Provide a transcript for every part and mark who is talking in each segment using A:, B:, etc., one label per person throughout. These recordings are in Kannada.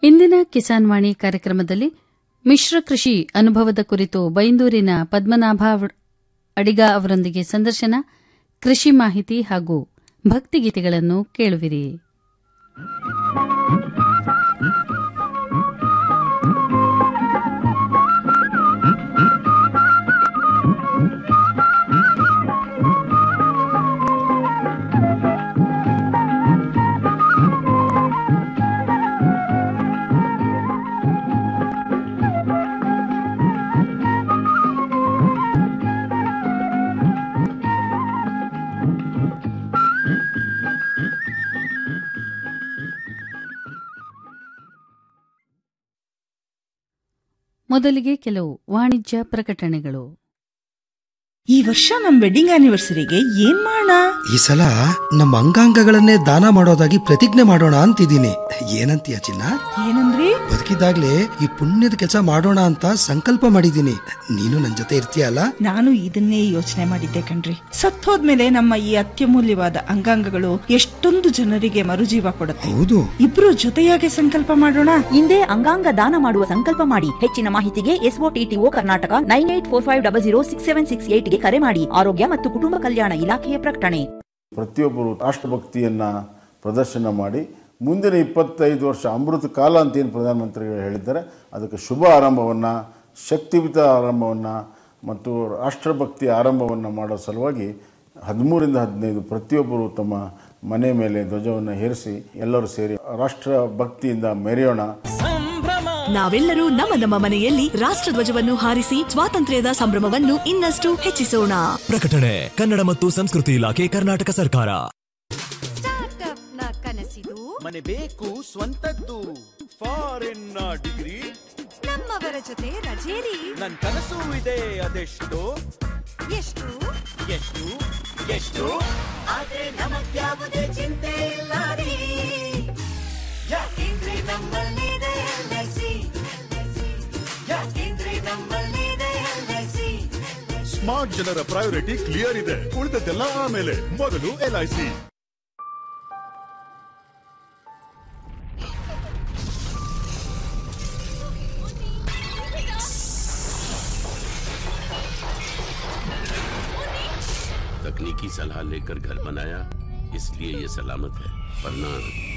A: ಇಂದಿನ ಕಿಸಾನ್ ವಾಣಿ ಕಾರ್ಯಕ್ರಮದಲ್ಲಿ ಮಿಶ್ರ ಕೃಷಿ ಅನುಭವದ ಕುರಿತು ಬೈಂದೂರಿನ ಪದ್ಮನಾಭ ಅಡಿಗ ಅವರೊಂದಿಗೆ ಸಂದರ್ಶನ ಕೃಷಿ ಮಾಹಿತಿ ಹಾಗೂ ಭಕ್ತಿಗೀತೆಗಳನ್ನು ಕೇಳುವಿರಿ ಮೊದಲಿಗೆ ಕೆಲವು ವಾಣಿಜ್ಯ ಪ್ರಕಟಣೆಗಳು
B: ಈ ವರ್ಷ ನಮ್ ವೆಡ್ಡಿಂಗ್ ಆನಿವರ್ಸರಿಗೆ ಏನ್ ಮಾಡೋಣ
C: ಈ ಸಲ ನಮ್ಮ ಅಂಗಾಂಗಗಳನ್ನೇ ದಾನ ಮಾಡೋದಾಗಿ ಪ್ರತಿಜ್ಞೆ ಮಾಡೋಣ ಅಂತಿದ್ದೀನಿ ಏನಂತೀಯ ಚಿನ್ನ
B: ಏನಂದ್ರಿ
C: ಬದುಕಿದಾಗ್ಲೇ ಈ ಪುಣ್ಯದ ಕೆಲಸ ಮಾಡೋಣ ಅಂತ ಸಂಕಲ್ಪ ಮಾಡಿದ್ದೀನಿ ನೀನು ನನ್ ಜೊತೆ ಇರ್ತೀಯಲ್ಲ
B: ನಾನು ಇದನ್ನೇ ಯೋಚನೆ ಮಾಡಿದ್ದೆ ಕಣ್ರಿ ಸತ್ತೋದ್ಮೇಲೆ ನಮ್ಮ ಈ ಅತ್ಯಮೂಲ್ಯವಾದ ಅಂಗಾಂಗಗಳು ಎಷ್ಟೊಂದು ಜನರಿಗೆ ಮರುಜೀವ ಕೊಡುತ್ತೆ
C: ಹೌದು
B: ಇಬ್ರು ಜೊತೆಯಾಗಿ ಸಂಕಲ್ಪ ಮಾಡೋಣ
D: ಹಿಂದೆ ಅಂಗಾಂಗ ದಾನ ಮಾಡುವ ಸಂಕಲ್ಪ ಮಾಡಿ ಹೆಚ್ಚಿನ ಮಾಹಿತಿಗೆ ಎಸ್ಒಟಿಟಿಒ Karnataka nine eight four five double zero six seven six eight ಗೆ ಕರೆ ಮಾಡಿ ಆರೋಗ್ಯ ಮತ್ತು ಕುಟುಂಬ ಕಲ್ಯಾಣ ಇಲಾಖೆಯ ಪ್ರಕಟಣೆ
E: ಪ್ರತಿಯೊಬ್ಬರು ರಾಷ್ಟ್ರಭಕ್ತಿಯನ್ನು ಪ್ರದರ್ಶನ ಮಾಡಿ ಮುಂದಿನ ಇಪ್ಪತ್ತೈದು ವರ್ಷ ಅಮೃತ ಕಾಲ ಅಂತ ಏನು ಪ್ರಧಾನಮಂತ್ರಿಗಳು ಹೇಳಿದ್ದಾರೆ ಅದಕ್ಕೆ ಶುಭ ಆರಂಭವನ್ನು ಶಕ್ತಿಯುತ ಆರಂಭವನ್ನು ಮತ್ತು ರಾಷ್ಟ್ರಭಕ್ತಿ ಆರಂಭವನ್ನು ಮಾಡೋ ಸಲುವಾಗಿ ಹದಿಮೂರಿಂದ ಹದಿನೈದು ಪ್ರತಿಯೊಬ್ಬರು ತಮ್ಮ ಮನೆ ಮೇಲೆ ಧ್ವಜವನ್ನು ಹೇರಿಸಿ ಎಲ್ಲರೂ ಸೇರಿ ರಾಷ್ಟ್ರ ಭಕ್ತಿಯಿಂದ ಮೆರೆಯೋಣ
F: ನಾವೆಲ್ಲರೂ ನಮ್ಮ ನಮ್ಮ ಮನೆಯಲ್ಲಿ ರಾಷ್ಟ್ರಧ್ವಜವನ್ನು ಹಾರಿಸಿ ಸ್ವಾತಂತ್ರ್ಯದ ಸಂಭ್ರಮವನ್ನು ಇನ್ನಷ್ಟು ಹೆಚ್ಚಿಸೋಣ
G: ಪ್ರಕಟಣೆ ಕನ್ನಡ ಮತ್ತು ಸಂಸ್ಕೃತಿ ಇಲಾಖೆ ಕರ್ನಾಟಕ ಸರ್ಕಾರ
H: ಸ್ಟಾರ್ಟ್ಅಪ್ನ ಕನಸಿದು
I: ಮನೆ ಬೇಕು ಸ್ವಂತದ್ದು ಫಾರಿನ್ ಡಿಗ್ರಿ
H: ನಮ್ಮವರ ಜೊತೆ ರಜೇರಿ
I: ನನ್ ಕನಸು ಇದೆ ಅದೆಷ್ಟು
H: ಎಷ್ಟು
I: ಎಷ್ಟು ಎಷ್ಟು ಆದ್ರೆ ನಮಗ್ಯಾವುದೇ ಚಿಂತೆ ಇಲ್ಲ ರೀ ಯಾಕೆಂದ್ರೆ ನಮ್ಮಲ್ಲಿದೆ LIC. ಯಾಕೆಂದ್ರೆ ನಮ್ಮಲ್ಲಿದೆ LIC.
J: ಸ್ಮಾರ್ಟ್ ಜನರ ಪ್ರಯಾರಿಟಿ ಕ್ಲಿಯರ್ ಇದೆ ಉಳಿದದ್ದೆಲ್ಲ ಆಮೇಲೆ ಮೊದಲು ಎಲ್ಐಸಿ
K: तकनीकी सलाह लेकर घर बनाया इसलिए ये सलामत है वरना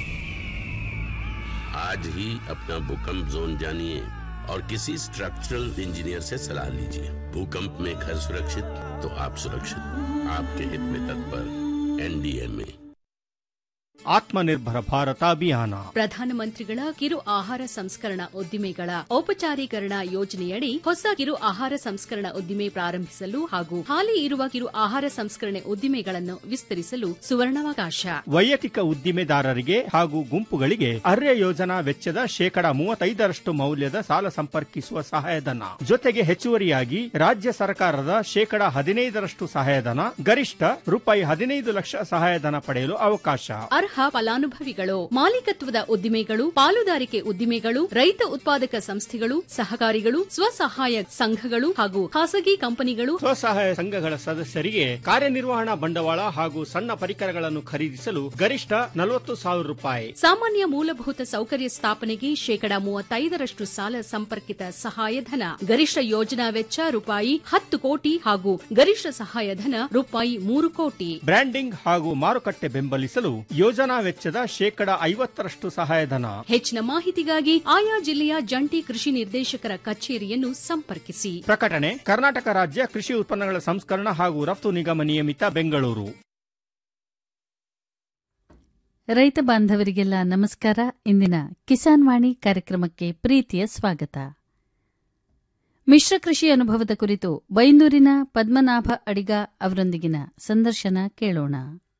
K: आज ही अपना भूकंप जोन जानिए और किसी स्ट्रक्चरल इंजीनियर से सलाह लीजिए भूकंप में घर सुरक्षित तो आप सुरक्षित आपके हित में तत्पर एनडीएमए
L: ಆತ್ಮನಿರ್ಭರ ಭಾರತ ಅಭಿಯಾನ
M: ಪ್ರಧಾನಮಂತ್ರಿಗಳ ಕಿರು ಆಹಾರ ಸಂಸ್ಕರಣಾ ಉದ್ದಿಮೆಗಳ ಔಪಚಾರೀಕರಣ ಯೋಜನೆಯಡಿ ಹೊಸ ಕಿರು ಆಹಾರ ಸಂಸ್ಕರಣಾ ಉದ್ದಿಮೆ ಪ್ರಾರಂಭಿಸಲು ಹಾಗೂ ಹಾಲಿ ಇರುವ ಕಿರು ಆಹಾರ ಸಂಸ್ಕರಣೆ ಉದ್ದಿಮೆಗಳನ್ನು ವಿಸ್ತರಿಸಲು ಸುವರ್ಣಾವಕಾಶ
L: ವೈಯಕ್ತಿಕ ಉದ್ದಿಮೆದಾರರಿಗೆ ಹಾಗೂ ಗುಂಪುಗಳಿಗೆ ಅರ್ಯ ಯೋಜನಾ ವೆಚ್ಚದ ಶೇಕಡಾ ಮೂವತ್ತೈದರಷ್ಟು ಮೌಲ್ಯದ ಸಾಲ ಸಂಪರ್ಕಿಸುವ ಸಹಾಯಧನ ಜೊತೆಗೆ ಹೆಚ್ಚುವರಿಯಾಗಿ ರಾಜ್ಯ ಸರ್ಕಾರದ ಶೇಕಡಾ ಹದಿನೈದರಷ್ಟು ಸಹಾಯಧನ ಗರಿಷ್ಠ ರೂಪಾಯಿ ಹದಿನೈದು ಲಕ್ಷ ಸಹಾಯಧನ ಪಡೆಯಲು ಅವಕಾಶ
M: ಅರ್ಹ ಫಲಾನುಭವಿಗಳು ಮಾಲೀಕತ್ವದ ಉದ್ದಿಮೆಗಳು ಪಾಲುದಾರಿಕೆ ಉದ್ದಿಮೆಗಳು ರೈತ ಉತ್ಪಾದಕ ಸಂಸ್ಥೆಗಳು ಸಹಕಾರಿಗಳು ಸ್ವಸಹಾಯ ಸಂಘಗಳು ಹಾಗೂ ಖಾಸಗಿ ಕಂಪನಿಗಳು
L: ಸ್ವಸಹಾಯ ಸಂಘಗಳ ಸದಸ್ಯರಿಗೆ ಕಾರ್ಯನಿರ್ವಹಣಾ ಬಂಡವಾಳ ಹಾಗೂ ಸಣ್ಣ ಪರಿಕರಗಳನ್ನು ಖರೀದಿಸಲು ಗರಿಷ್ಠ ನಲವತ್ತು ಸಾವಿರ ರೂಪಾಯಿ
M: ಸಾಮಾನ್ಯ ಮೂಲಭೂತ ಸೌಕರ್ಯ ಸ್ಥಾಪನೆಗೆ ಶೇಕಡಾ ಮೂವತ್ತೈದರಷ್ಟು ಸಾಲ ಸಂಪರ್ಕಿತ ಸಹಾಯಧನ ಗರಿಷ್ಠ ಯೋಜನಾ ವೆಚ್ಚ ರೂಪಾಯಿ ಹತ್ತು ಕೋಟಿ ಹಾಗೂ ಗರಿಷ್ಠ ಸಹಾಯಧನ ರೂಪಾಯಿ ಮೂರು ಕೋಟಿ
L: ಬ್ರ್ಯಾಂಡಿಂಗ್ ಹಾಗೂ ಮಾರುಕಟ್ಟೆ ಬೆಂಬಲಿಸಲು ಯೋಜನಾ ವೆಚ್ಚದ ಶೇಕಡಾ ಐವತ್ತರಷ್ಟು ಸಹಾಯಧನ
M: ಹೆಚ್ಚಿನ ಮಾಹಿತಿಗಾಗಿ ಆಯಾ ಜಿಲ್ಲೆಯ ಜಂಟಿ ಕೃಷಿ ನಿರ್ದೇಶಕರ ಕಚೇರಿಯನ್ನು ಸಂಪರ್ಕಿಸಿ
L: ಪ್ರಕಟಣೆ ಕರ್ನಾಟಕ ರಾಜ್ಯ ಕೃಷಿ ಉತ್ಪನ್ನಗಳ ಸಂಸ್ಕರಣ ಹಾಗೂ ರಫ್ತು ನಿಗಮ ನಿಯಮಿತ ಬೆಂಗಳೂರು
A: ರೈತ ಬಾಂಧವರಿಗೆಲ್ಲ ನಮಸ್ಕಾರ ಇಂದಿನ ಕಿಸಾನ್ ವಾಣಿ ಕಾರ್ಯಕ್ರಮಕ್ಕೆ ಪ್ರೀತಿಯ ಸ್ವಾಗತ ಮಿಶ್ರ ಕೃಷಿ ಅನುಭವದ ಕುರಿತು ಬೈಂದೂರಿನ ಪದ್ಮನಾಭ ಅಡಿಗ ಅವರೊಂದಿಗಿನ ಸಂದರ್ಶನ ಕೇಳೋಣ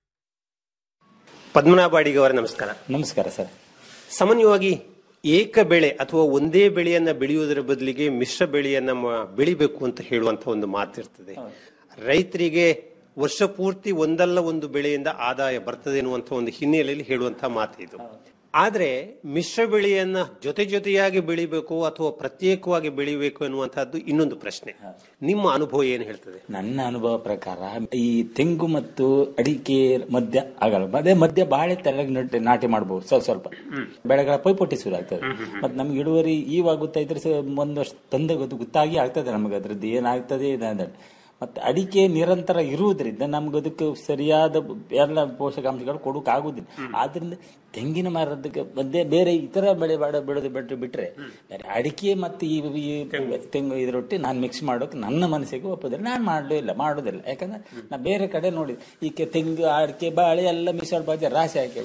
N: ಪದ್ಮನಾಭ ಅಡಿಗ ಅವರ ನಮಸ್ಕಾರ
O: ನಮಸ್ಕಾರ ಸರ್
N: ಸಾಮಾನ್ಯವಾಗಿ ಏಕ ಬೆಳೆ ಅಥವಾ ಒಂದೇ ಬೆಳೆಯನ್ನ ಬೆಳೆಯುವುದರ ಬದಲಿಗೆ ಮಿಶ್ರ ಬೆಳೆಯನ್ನ ಮ- ಬೆಳಿಬೇಕು ಅಂತ ಹೇಳುವಂತ ಒಂದು ಮಾತಿರ್ತದೆ ರೈತರಿಗೆ ವರ್ಷ ಪೂರ್ತಿ ಒಂದಲ್ಲ ಒಂದು ಬೆಳೆಯಿಂದ ಆದಾಯ ಬರ್ತದೆ ಎನ್ನುವಂತ ಒಂದು ಹಿನ್ನೆಲೆಯಲ್ಲಿ ಹೇಳುವಂತಹ ಮಾತು ಇದು ಆದ್ರೆ ಮಿಶ್ರ ಬೆಳೆಯನ್ನ ಜೊತೆ ಜೊತೆಯಾಗಿ ಬೆಳಿಬೇಕು ಅಥವಾ ಪ್ರತ್ಯೇಕವಾಗಿ ಬೆಳಿಬೇಕು ಎನ್ನುವಂತಹದ್ದು ಇನ್ನೊಂದು ಪ್ರಶ್ನೆ ನಿಮ್ಮ ಅನುಭವ ಏನು ಹೇಳ್ತದೆ
O: ನನ್ನ ಅನುಭವ ಪ್ರಕಾರ ಈ ತೆಂಗು ಮತ್ತು ಅಡಿಕೆ ಮಧ್ಯ ಆಗಲ್ಲ ಅದೇ ಮಧ್ಯ ಬಾಳೆ ತೆರಗಿ ನಾಟಿ ನಾಟಿ ಮಾಡಬಹುದು ಸ್ವಲ್ಪ ಸ್ವಲ್ಪ ಬೆಳೆಗಳ ಪೈಪೋಟಿ ಶುರು ಆಗ್ತದೆ ಮತ್ತೆ ನಮ್ಗೆ ಇಳುವರಿ ಈವಾಗುತ್ತಾ ಇದ್ರೆ ಸ- ಒಂದು ವರ್ಷ ತಂದೆ ಗೊತ್ತು ಗೊತ್ತಾಗಿ ಆಗ್ತದೆ ನಮಗೆ ಅದ್ರದ್ದು ಏನಾಗ್ತದೆ ಇದಂದ್ರೆ ಮತ್ತೆ ಅಡಿಕೆ ನಿರಂತರ ಇರುವುದರಿಂದ ನಮ್ಗೆ ಅದಕ್ಕೆ ಸರಿಯಾದ ಎಲ್ಲ ಪೋಷಕಾಂಶಗಳು ಕೊಡೋಕೆ ಆಗುದಿಲ್ಲ ಆದ್ರಿಂದ ತೆಂಗಿನ ಮರದಕ್ಕೆ ಮಧ್ಯೆ ಬೇರೆ ಇತರ ಬೆಳೆ ಬಾಡ ಬೆಳೆದು ಬಿಟ್ಟು ಬಿಟ್ರೆ ಬೇರೆ ಅಡಿಕೆ ಮತ್ತೆ ಈ ಈ ತೆಂಗು ಇದರೊಟ್ಟಿ ನಾನು ಮಿಕ್ಸ್ ಮಾಡೋಕೆ ನನ್ನ ಮನಸ್ಸಿಗೆ ಒಪ್ಪೋದಿಲ್ಲ ನಾನು ಮಾಡಲೂ ಇಲ್ಲ ಮಾಡೋದಿಲ್ಲ ಯಾಕಂದ್ರೆ ನಾ ಬೇರೆ ಕಡೆ ನೋಡಿ ಈಗ ತೆಂಗು ಅಡಿಕೆ ಬಾಳೆ ಎಲ್ಲ ಮಿಶ್ರ ಬಾಜಿ ರಾಶಿ ಹಾಕಿ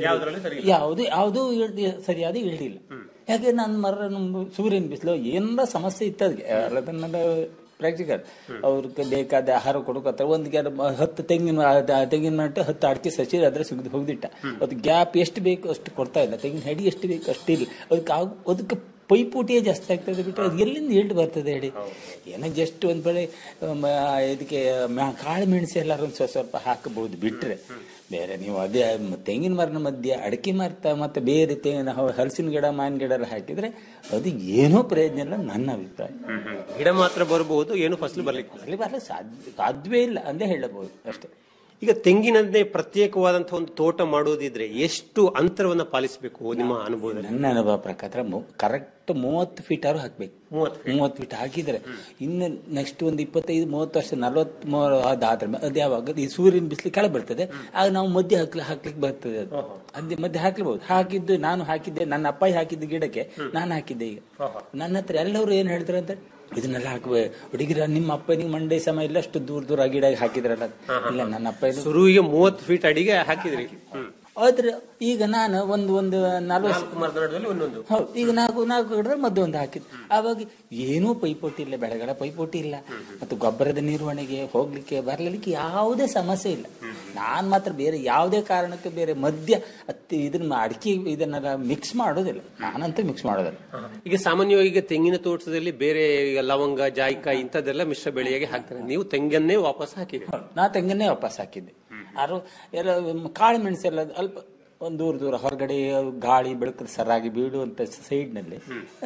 O: ಯಾವುದು ಯಾವುದು ಸರಿಯಾದ ಇಳಿಲ್ಲ ಯಾಕೆ ನನ್ನ ಮರ ನಮ್ಮ ಸೂರ್ಯನ ಬಿಸಿಲು ಏನಾರ ಸಮಸ್ಯೆ ಇತ್ತು ಅದಕ್ಕೆ ಅದನ್ನೆಲ್ಲ ಪ್ರಾಕ್ಟಿಕಲ್ ಅವ್ರಿಗೆ ಬೇಕಾದ ಆಹಾರ ಕೊಡೋಕತ್ತಾರ ಒಂದು ಗ್ಯಾರ ಹತ್ತು ತೆಂಗಿನ ಅದ- ತೆಂಗಿನ ಮಟ್ಟ ಹತ್ತು ಅಡಿಕೆ ಸಸಿ ಅದ್ರ ಸುಗ್ದು ಹೋಗ್ದಿಟ್ಟ ಅದು ಗ್ಯಾಪ್ ಎಷ್ಟು ಬೇಕು ಅಷ್ಟು ಕೊಡ್ತಾ ಇಲ್ಲ ತೆಂಗಿನ ಹೆಡಿ ಎಷ್ಟು ಬೇಕು ಅಷ್ಟು ಇಲ್ಲ ಅದಕ್ಕೆ ಆಗ ಅದಕ್ಕೆ ಪೈಪೋಟಿಯೇ ಜಾಸ್ತಿ ಆಗ್ತದೆ ಬಿಟ್ಟರೆ ಅದು ಎಲ್ಲಿಂದ ಹಿಲ್ಡ್ ಬರ್ತದೆ ಹೇಳಿ ಏನೋ ಜಸ್ಟ್ ಒಂದು ಬೆಳೆ ಮ, ಇದಕ್ಕೆ ಮ್ಯಾ- ಕಾಳು ಮೆಣಸು ಎಲ್ಲರೂ ಒಂದು ಸ್ವಲ್ಪ ಸ್ವಲ್ಪ ಹಾಕಬಹುದು ಬಿಟ್ರೆ ಬೇರೆ ನೀವು ಅದೇ ಮ- ತೆಂಗಿನ ಮರನ ಮಧ್ಯೆ ಅಡಿಕೆ ಮರ ಮತ್ತೆ ಬೇರೆ ತೆಂಗಿನ ಹ- ಹಲಸಿನ ಗಿಡ ಮಾವಿನ ಗಿಡ ಎಲ್ಲ ಹಾಕಿದ್ರೆ ಅದು ಏನೋ ಪ್ರಯೋಜನ ಇಲ್ಲ ನನ್ನ ಅಭಿಪ್ರಾಯ
N: ಗಿಡ ಮಾತ್ರ ಬರಬಹುದು ಏನು ಫಸಲು ಬರ್ಲಿಕ್ಕೆ
O: ಅಲ್ಲಿ ಬರಲು ಸಾಧ್ಯ ಸಾಧ್ಯವೇ ಇಲ್ಲ ಅಂದೇ ಹೇಳಬಹುದು ಅಷ್ಟೇ
N: ಈಗ ತೆಂಗಿನದ್ದೇ ಪ್ರತ್ಯೇಕವಾದಂತಹ ಒಂದು ತೋಟ ಮಾಡೋದಿದ್ರೆ ಎಷ್ಟು ಅಂತರವನ್ನ ಪಾಲಿಸಬೇಕು ನಿಮ್ಮ ಅನುಭವದಲ್ಲಿ
O: ನನ್ನ ಅನುಭವ ಪ್ರಕಾರ ಕರೆಕ್ಟ್ ಮೂವತ್ತು ಫೀಟ್ ಆದ್ರೂ ಹಾಕ್ಬೇಕು ಮೂವತ್ತು ಫೀಟ್ ಹಾಕಿದ್ರೆ ಇನ್ನು ನೆಕ್ಸ್ಟ್ ಒಂದು ಇಪ್ಪತ್ತೈದು ಮೂವತ್ತು ವರ್ಷ ನಲವತ್ತ್ ಮೂರು ಅದಾದ್ರೆ ಅದು ಯಾವಾಗ ಈ ಸೂರ್ಯನ ಬಿಸಿಲು ಕೆಳಗೆ ಬರ್ತದೆ ಆಗ ನಾವು ಮಧ್ಯೆ ಹಾಕ್ಲಿ ಹಾಕ್ಲಿಕ್ಕೆ ಬರ್ತದೆ ಅದು ಅದೇ ಮಧ್ಯೆ ಹಾಕ್ಲಬಹುದು ಹಾಕಿದ್ದು ನಾನು ಹಾಕಿದ್ದೆ ನನ್ನ ಅಪ್ಪಾಯಿ ಹಾಕಿದ್ದ ಗಿಡಕ್ಕೆ ನಾನು ಹಾಕಿದ್ದೆ ಈಗ ನನ್ನ ಹತ್ರ ಎಲ್ಲರೂ ಏನ್ ಹೇಳ್ತಾರೆ ಅಂತ ಇದನ್ನೆಲ್ಲ ಹಾಕುವೆ ಹುಡುಗಿರ ನಿಮ್ಮ ಅಪ್ಪನಿಗೆ ಮಂಡೆ ಸಮ ಇಲ್ಲ ಅಷ್ಟು ದೂರ ದೂರ ಗಿಡ ಹಾಕಿದ್ರಲ್ಲ ಇಲ್ಲ ನನ್ನ ಅಪ್ಪ
N: ಶುರುವಿಗೆ ಮೂವತ್ತು ಫೀಟ್ ಅಡಿಗೆ ಹಾಕಿದ್ರಿ
O: ಆದ್ರೆ ಈಗ ನಾನು ಒಂದು ಒಂದು ನಲ್ವತ್ತು
N: ಮರದ ನಡುವೆ ಒಂದೊಂದು
O: ಹೌದು ಈಗ ನಾಲ್ಕು ನಾಲ್ಕು ಗಿಡ ಮದ್ದು ಒಂದು ಹಾಕಿದ್ದು ಆವಾಗ ಏನೂ ಪೈಪೋಟಿ ಇಲ್ಲ ಬೆಳೆಗಳ ಪೈಪೋಟಿ ಇಲ್ಲ ಮತ್ತು ಗೊಬ್ಬರದ ನಿರ್ವಹಣೆಗೆ ಹೋಗ್ಲಿಕ್ಕೆ ಬರ್ಲಿಕ್ಕೆ ಯಾವುದೇ ಸಮಸ್ಯೆ ಇಲ್ಲ ನಾನ್ ಮಾತ್ರ ಬೇರೆ ಯಾವುದೇ ಕಾರಣಕ್ಕೆ ಬೇರೆ ಮದ್ಯ ಹತ್ತಿ ಇದನ್ನ ಅಡಿಕೆ ಇದನ್ನೆಲ್ಲ ಮಿಕ್ಸ್ ಮಾಡೋದಿಲ್ಲ ನಾನಂತೂ ಮಿಕ್ಸ್ ಮಾಡೋದಿಲ್ಲ
N: ಈಗ ಸಾಮಾನ್ಯವಾಗಿ ಈಗ ತೆಂಗಿನ ತೋಟದಲ್ಲಿ ಬೇರೆ ಈಗ ಲವಂಗ ಜಾಯಿಕಾಯಿ ಇಂಥದ್ದೆಲ್ಲ ಮಿಶ್ರ ಬೆಳೆಯಾಗಿ ಹಾಕ್ತಾರೆ ನೀವು ತೆಂಗನ್ನೇ ವಾಪಸ್ ಹಾಕಿದೆ
O: ನಾ ತೆಂಗನ್ನೇ ವಾಪಸ್ ಹಾಕಿದ್ದೆ ಯಾರು ಎಲ್ಲ ಕಾಳು ಮೆಣಸೆಲ್ಲ ಅಲ್ಪ ಒಂದು ದೂರ ದೂರ ಹೊರಗಡೆ ಗಾಳಿ ಬೆಳಕು ಸರಾಗಿ ಬೀಳುವಂತ ಸೈಡ್ ನಲ್ಲಿ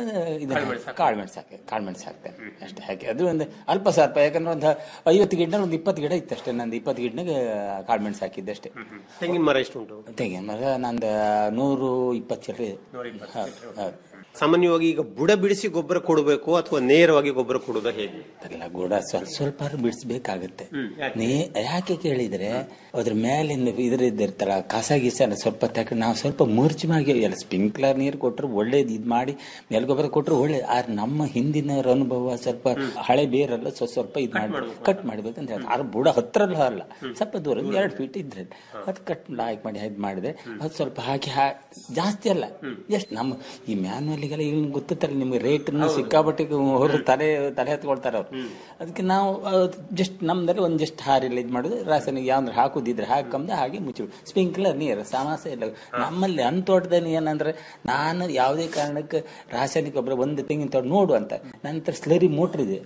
O: ಕಾಳು ಮೆಣಸು ಹಾಕಿ ಕಾಳು ಮೆಣಸು ಹಾಕ್ತೇನೆ ಅಷ್ಟೇ ಹಾಕಿ ಅದು ಒಂದು ಅಲ್ಪ ಸ್ವಲ್ಪ ಯಾಕಂದ್ರೆ ಒಂದು ಐವತ್ತು ಗಿಡ ಒಂದು ಇಪ್ಪತ್ತು ಗಿಡ ಇತ್ತು ಅಷ್ಟೇ ನಂದು ಇಪ್ಪತ್ತು ಗಿಡನಾಗ ಕಾಳು ಮೆಣಸು ಹಾಕಿದ್ದೆ ಅಷ್ಟೇ
N: ತೆಂಗಿನ ಮರ ಎಷ್ಟು ಉಂಟು
O: ತೆಂಗಿನ ಮರ ನಂದು ನೂರು ಇಪ್ಪತ್ತು ಚೆಲ್ರಿ ಹೌದು ಹೌದು
N: ಸಾಮಾನ್ಯವಾಗಿ ಈಗ ಬುಡ ಬಿಡಿಸಿ ಗೊಬ್ಬರ ಕೊಡಬೇಕು ಅಥವಾ ನೇರವಾಗಿ ಗೊಬ್ಬರ ಕೊಡುವುದ ಹೇಗೆ
O: ಎಲ್ಲ ಕೂಡ ಸ್ವಲ್ಪ ಸ್ವಲ್ಪ ಬಿಡಿಸ್ಬೇಕಾಗತ್ತೆ ನೀ ಯಾಕೆ ಕೇಳಿದ್ರೆ ಅದ್ರ ಮೇಲಿಂದ ಇದ್ರ ಇದ್ದಿರ್ತಾರ ಕಸ ಗೀಸ ಎಲ್ಲ ಸ್ವಲ್ಪ ತಗೊಂಡು ನಾವು ಸ್ವಲ್ಪ ಮುರ್ಚಮಾಗಿ ಎಲ್ಲ ಸ್ಪ್ರಿಂಕ್ಲರ್ ನೀರು ಕೊಟ್ಟರು ಒಳ್ಳೇದು ಇದು ಮಾಡಿ ಮೇಲ್ ಗೊಬ್ಬರ ಕೊಟ್ಟರು ಒಳ್ಳೇದು ಆದ್ರೆ ನಮ್ಮ ಹಿಂದಿನವ್ರ ಅನುಭವ ಸ್ವಲ್ಪ ಹಳೆ ಬೇರಲ್ಲ ಸ್ವಲ್ಪ ಸ್ವಲ್ಪ ಇದು ಮಾಡಿ ಕಟ್ ಮಾಡ್ಬೇಕಂತ ಹೇಳಿ ಆದ್ರೆ ಬುಡ ಹತ್ರಲ್ಲ ಅಲ್ಲ ಸ್ವಲ್ಪ ದೂರ ಎರಡು ಫೀಟ್ ಇದ್ರೆ ಅದು ಕಟ್ ಲಾಯ್ಕ್ ಮಾಡಿ ಇದು ಮಾಡಿದ್ರೆ ಅದು ಸ್ವಲ್ಪ ಹಾಕಿ ಹಾ ಜಾಸ್ತಿ ಅಲ್ಲ ಎಷ್ಟು ನಮ್ಮ ಈ ಮ್ಯಾನ್ವಲ್ಲಿಗೆಲ್ಲ ಈಗ ಗೊತ್ತಲ್ಲ ನಿಮ್ಗೆ ರೇಟ್ ಸಿಕ್ಕಾಪಟ್ಟೆ ಹೊರ ತಲೆ ತಲೆ ಹತ್ಕೊಳ್ತಾರ ಅವ್ರು ಅದಕ್ಕೆ ನಾವು ಜಸ್ಟ್ ನಮ್ದಲ್ಲಿ ಒಂದ್ ಜಸ್ಟ್ ಹಾರಿಲ್ಲ ಇದು ಮಾಡುದು ರಾಸಾಯನಿಕ ಯಾವ್ದಾರು ಹಾಕುದಿದ್ರೆ ಹಾಕಂದ ಹಾಗೆ ಮುಚ್ಚಿ ಸ್ಪ್ರಿಂಕ್ಲರ್ ನೀರು ಸಮಸ್ಯೆ ಇಲ್ಲ ನಮ್ಮಲ್ಲಿ ಅಂತೋಟದಲ್ಲಿ ಏನಂದ್ರೆ ನಾನು ಯಾವುದೇ ಕಾರಣಕ್ಕೆ ರಾಸಾಯನಿಕ ಗೊಬ್ಬರ ಒಂದು ತೆಂಗಿನ ತೋಟ ನೋಡು ಅಂತ ನನ್ನ ಹತ್ರ ಸ್ಲರಿ ಮೋಟ್ರ್ ಇದೆ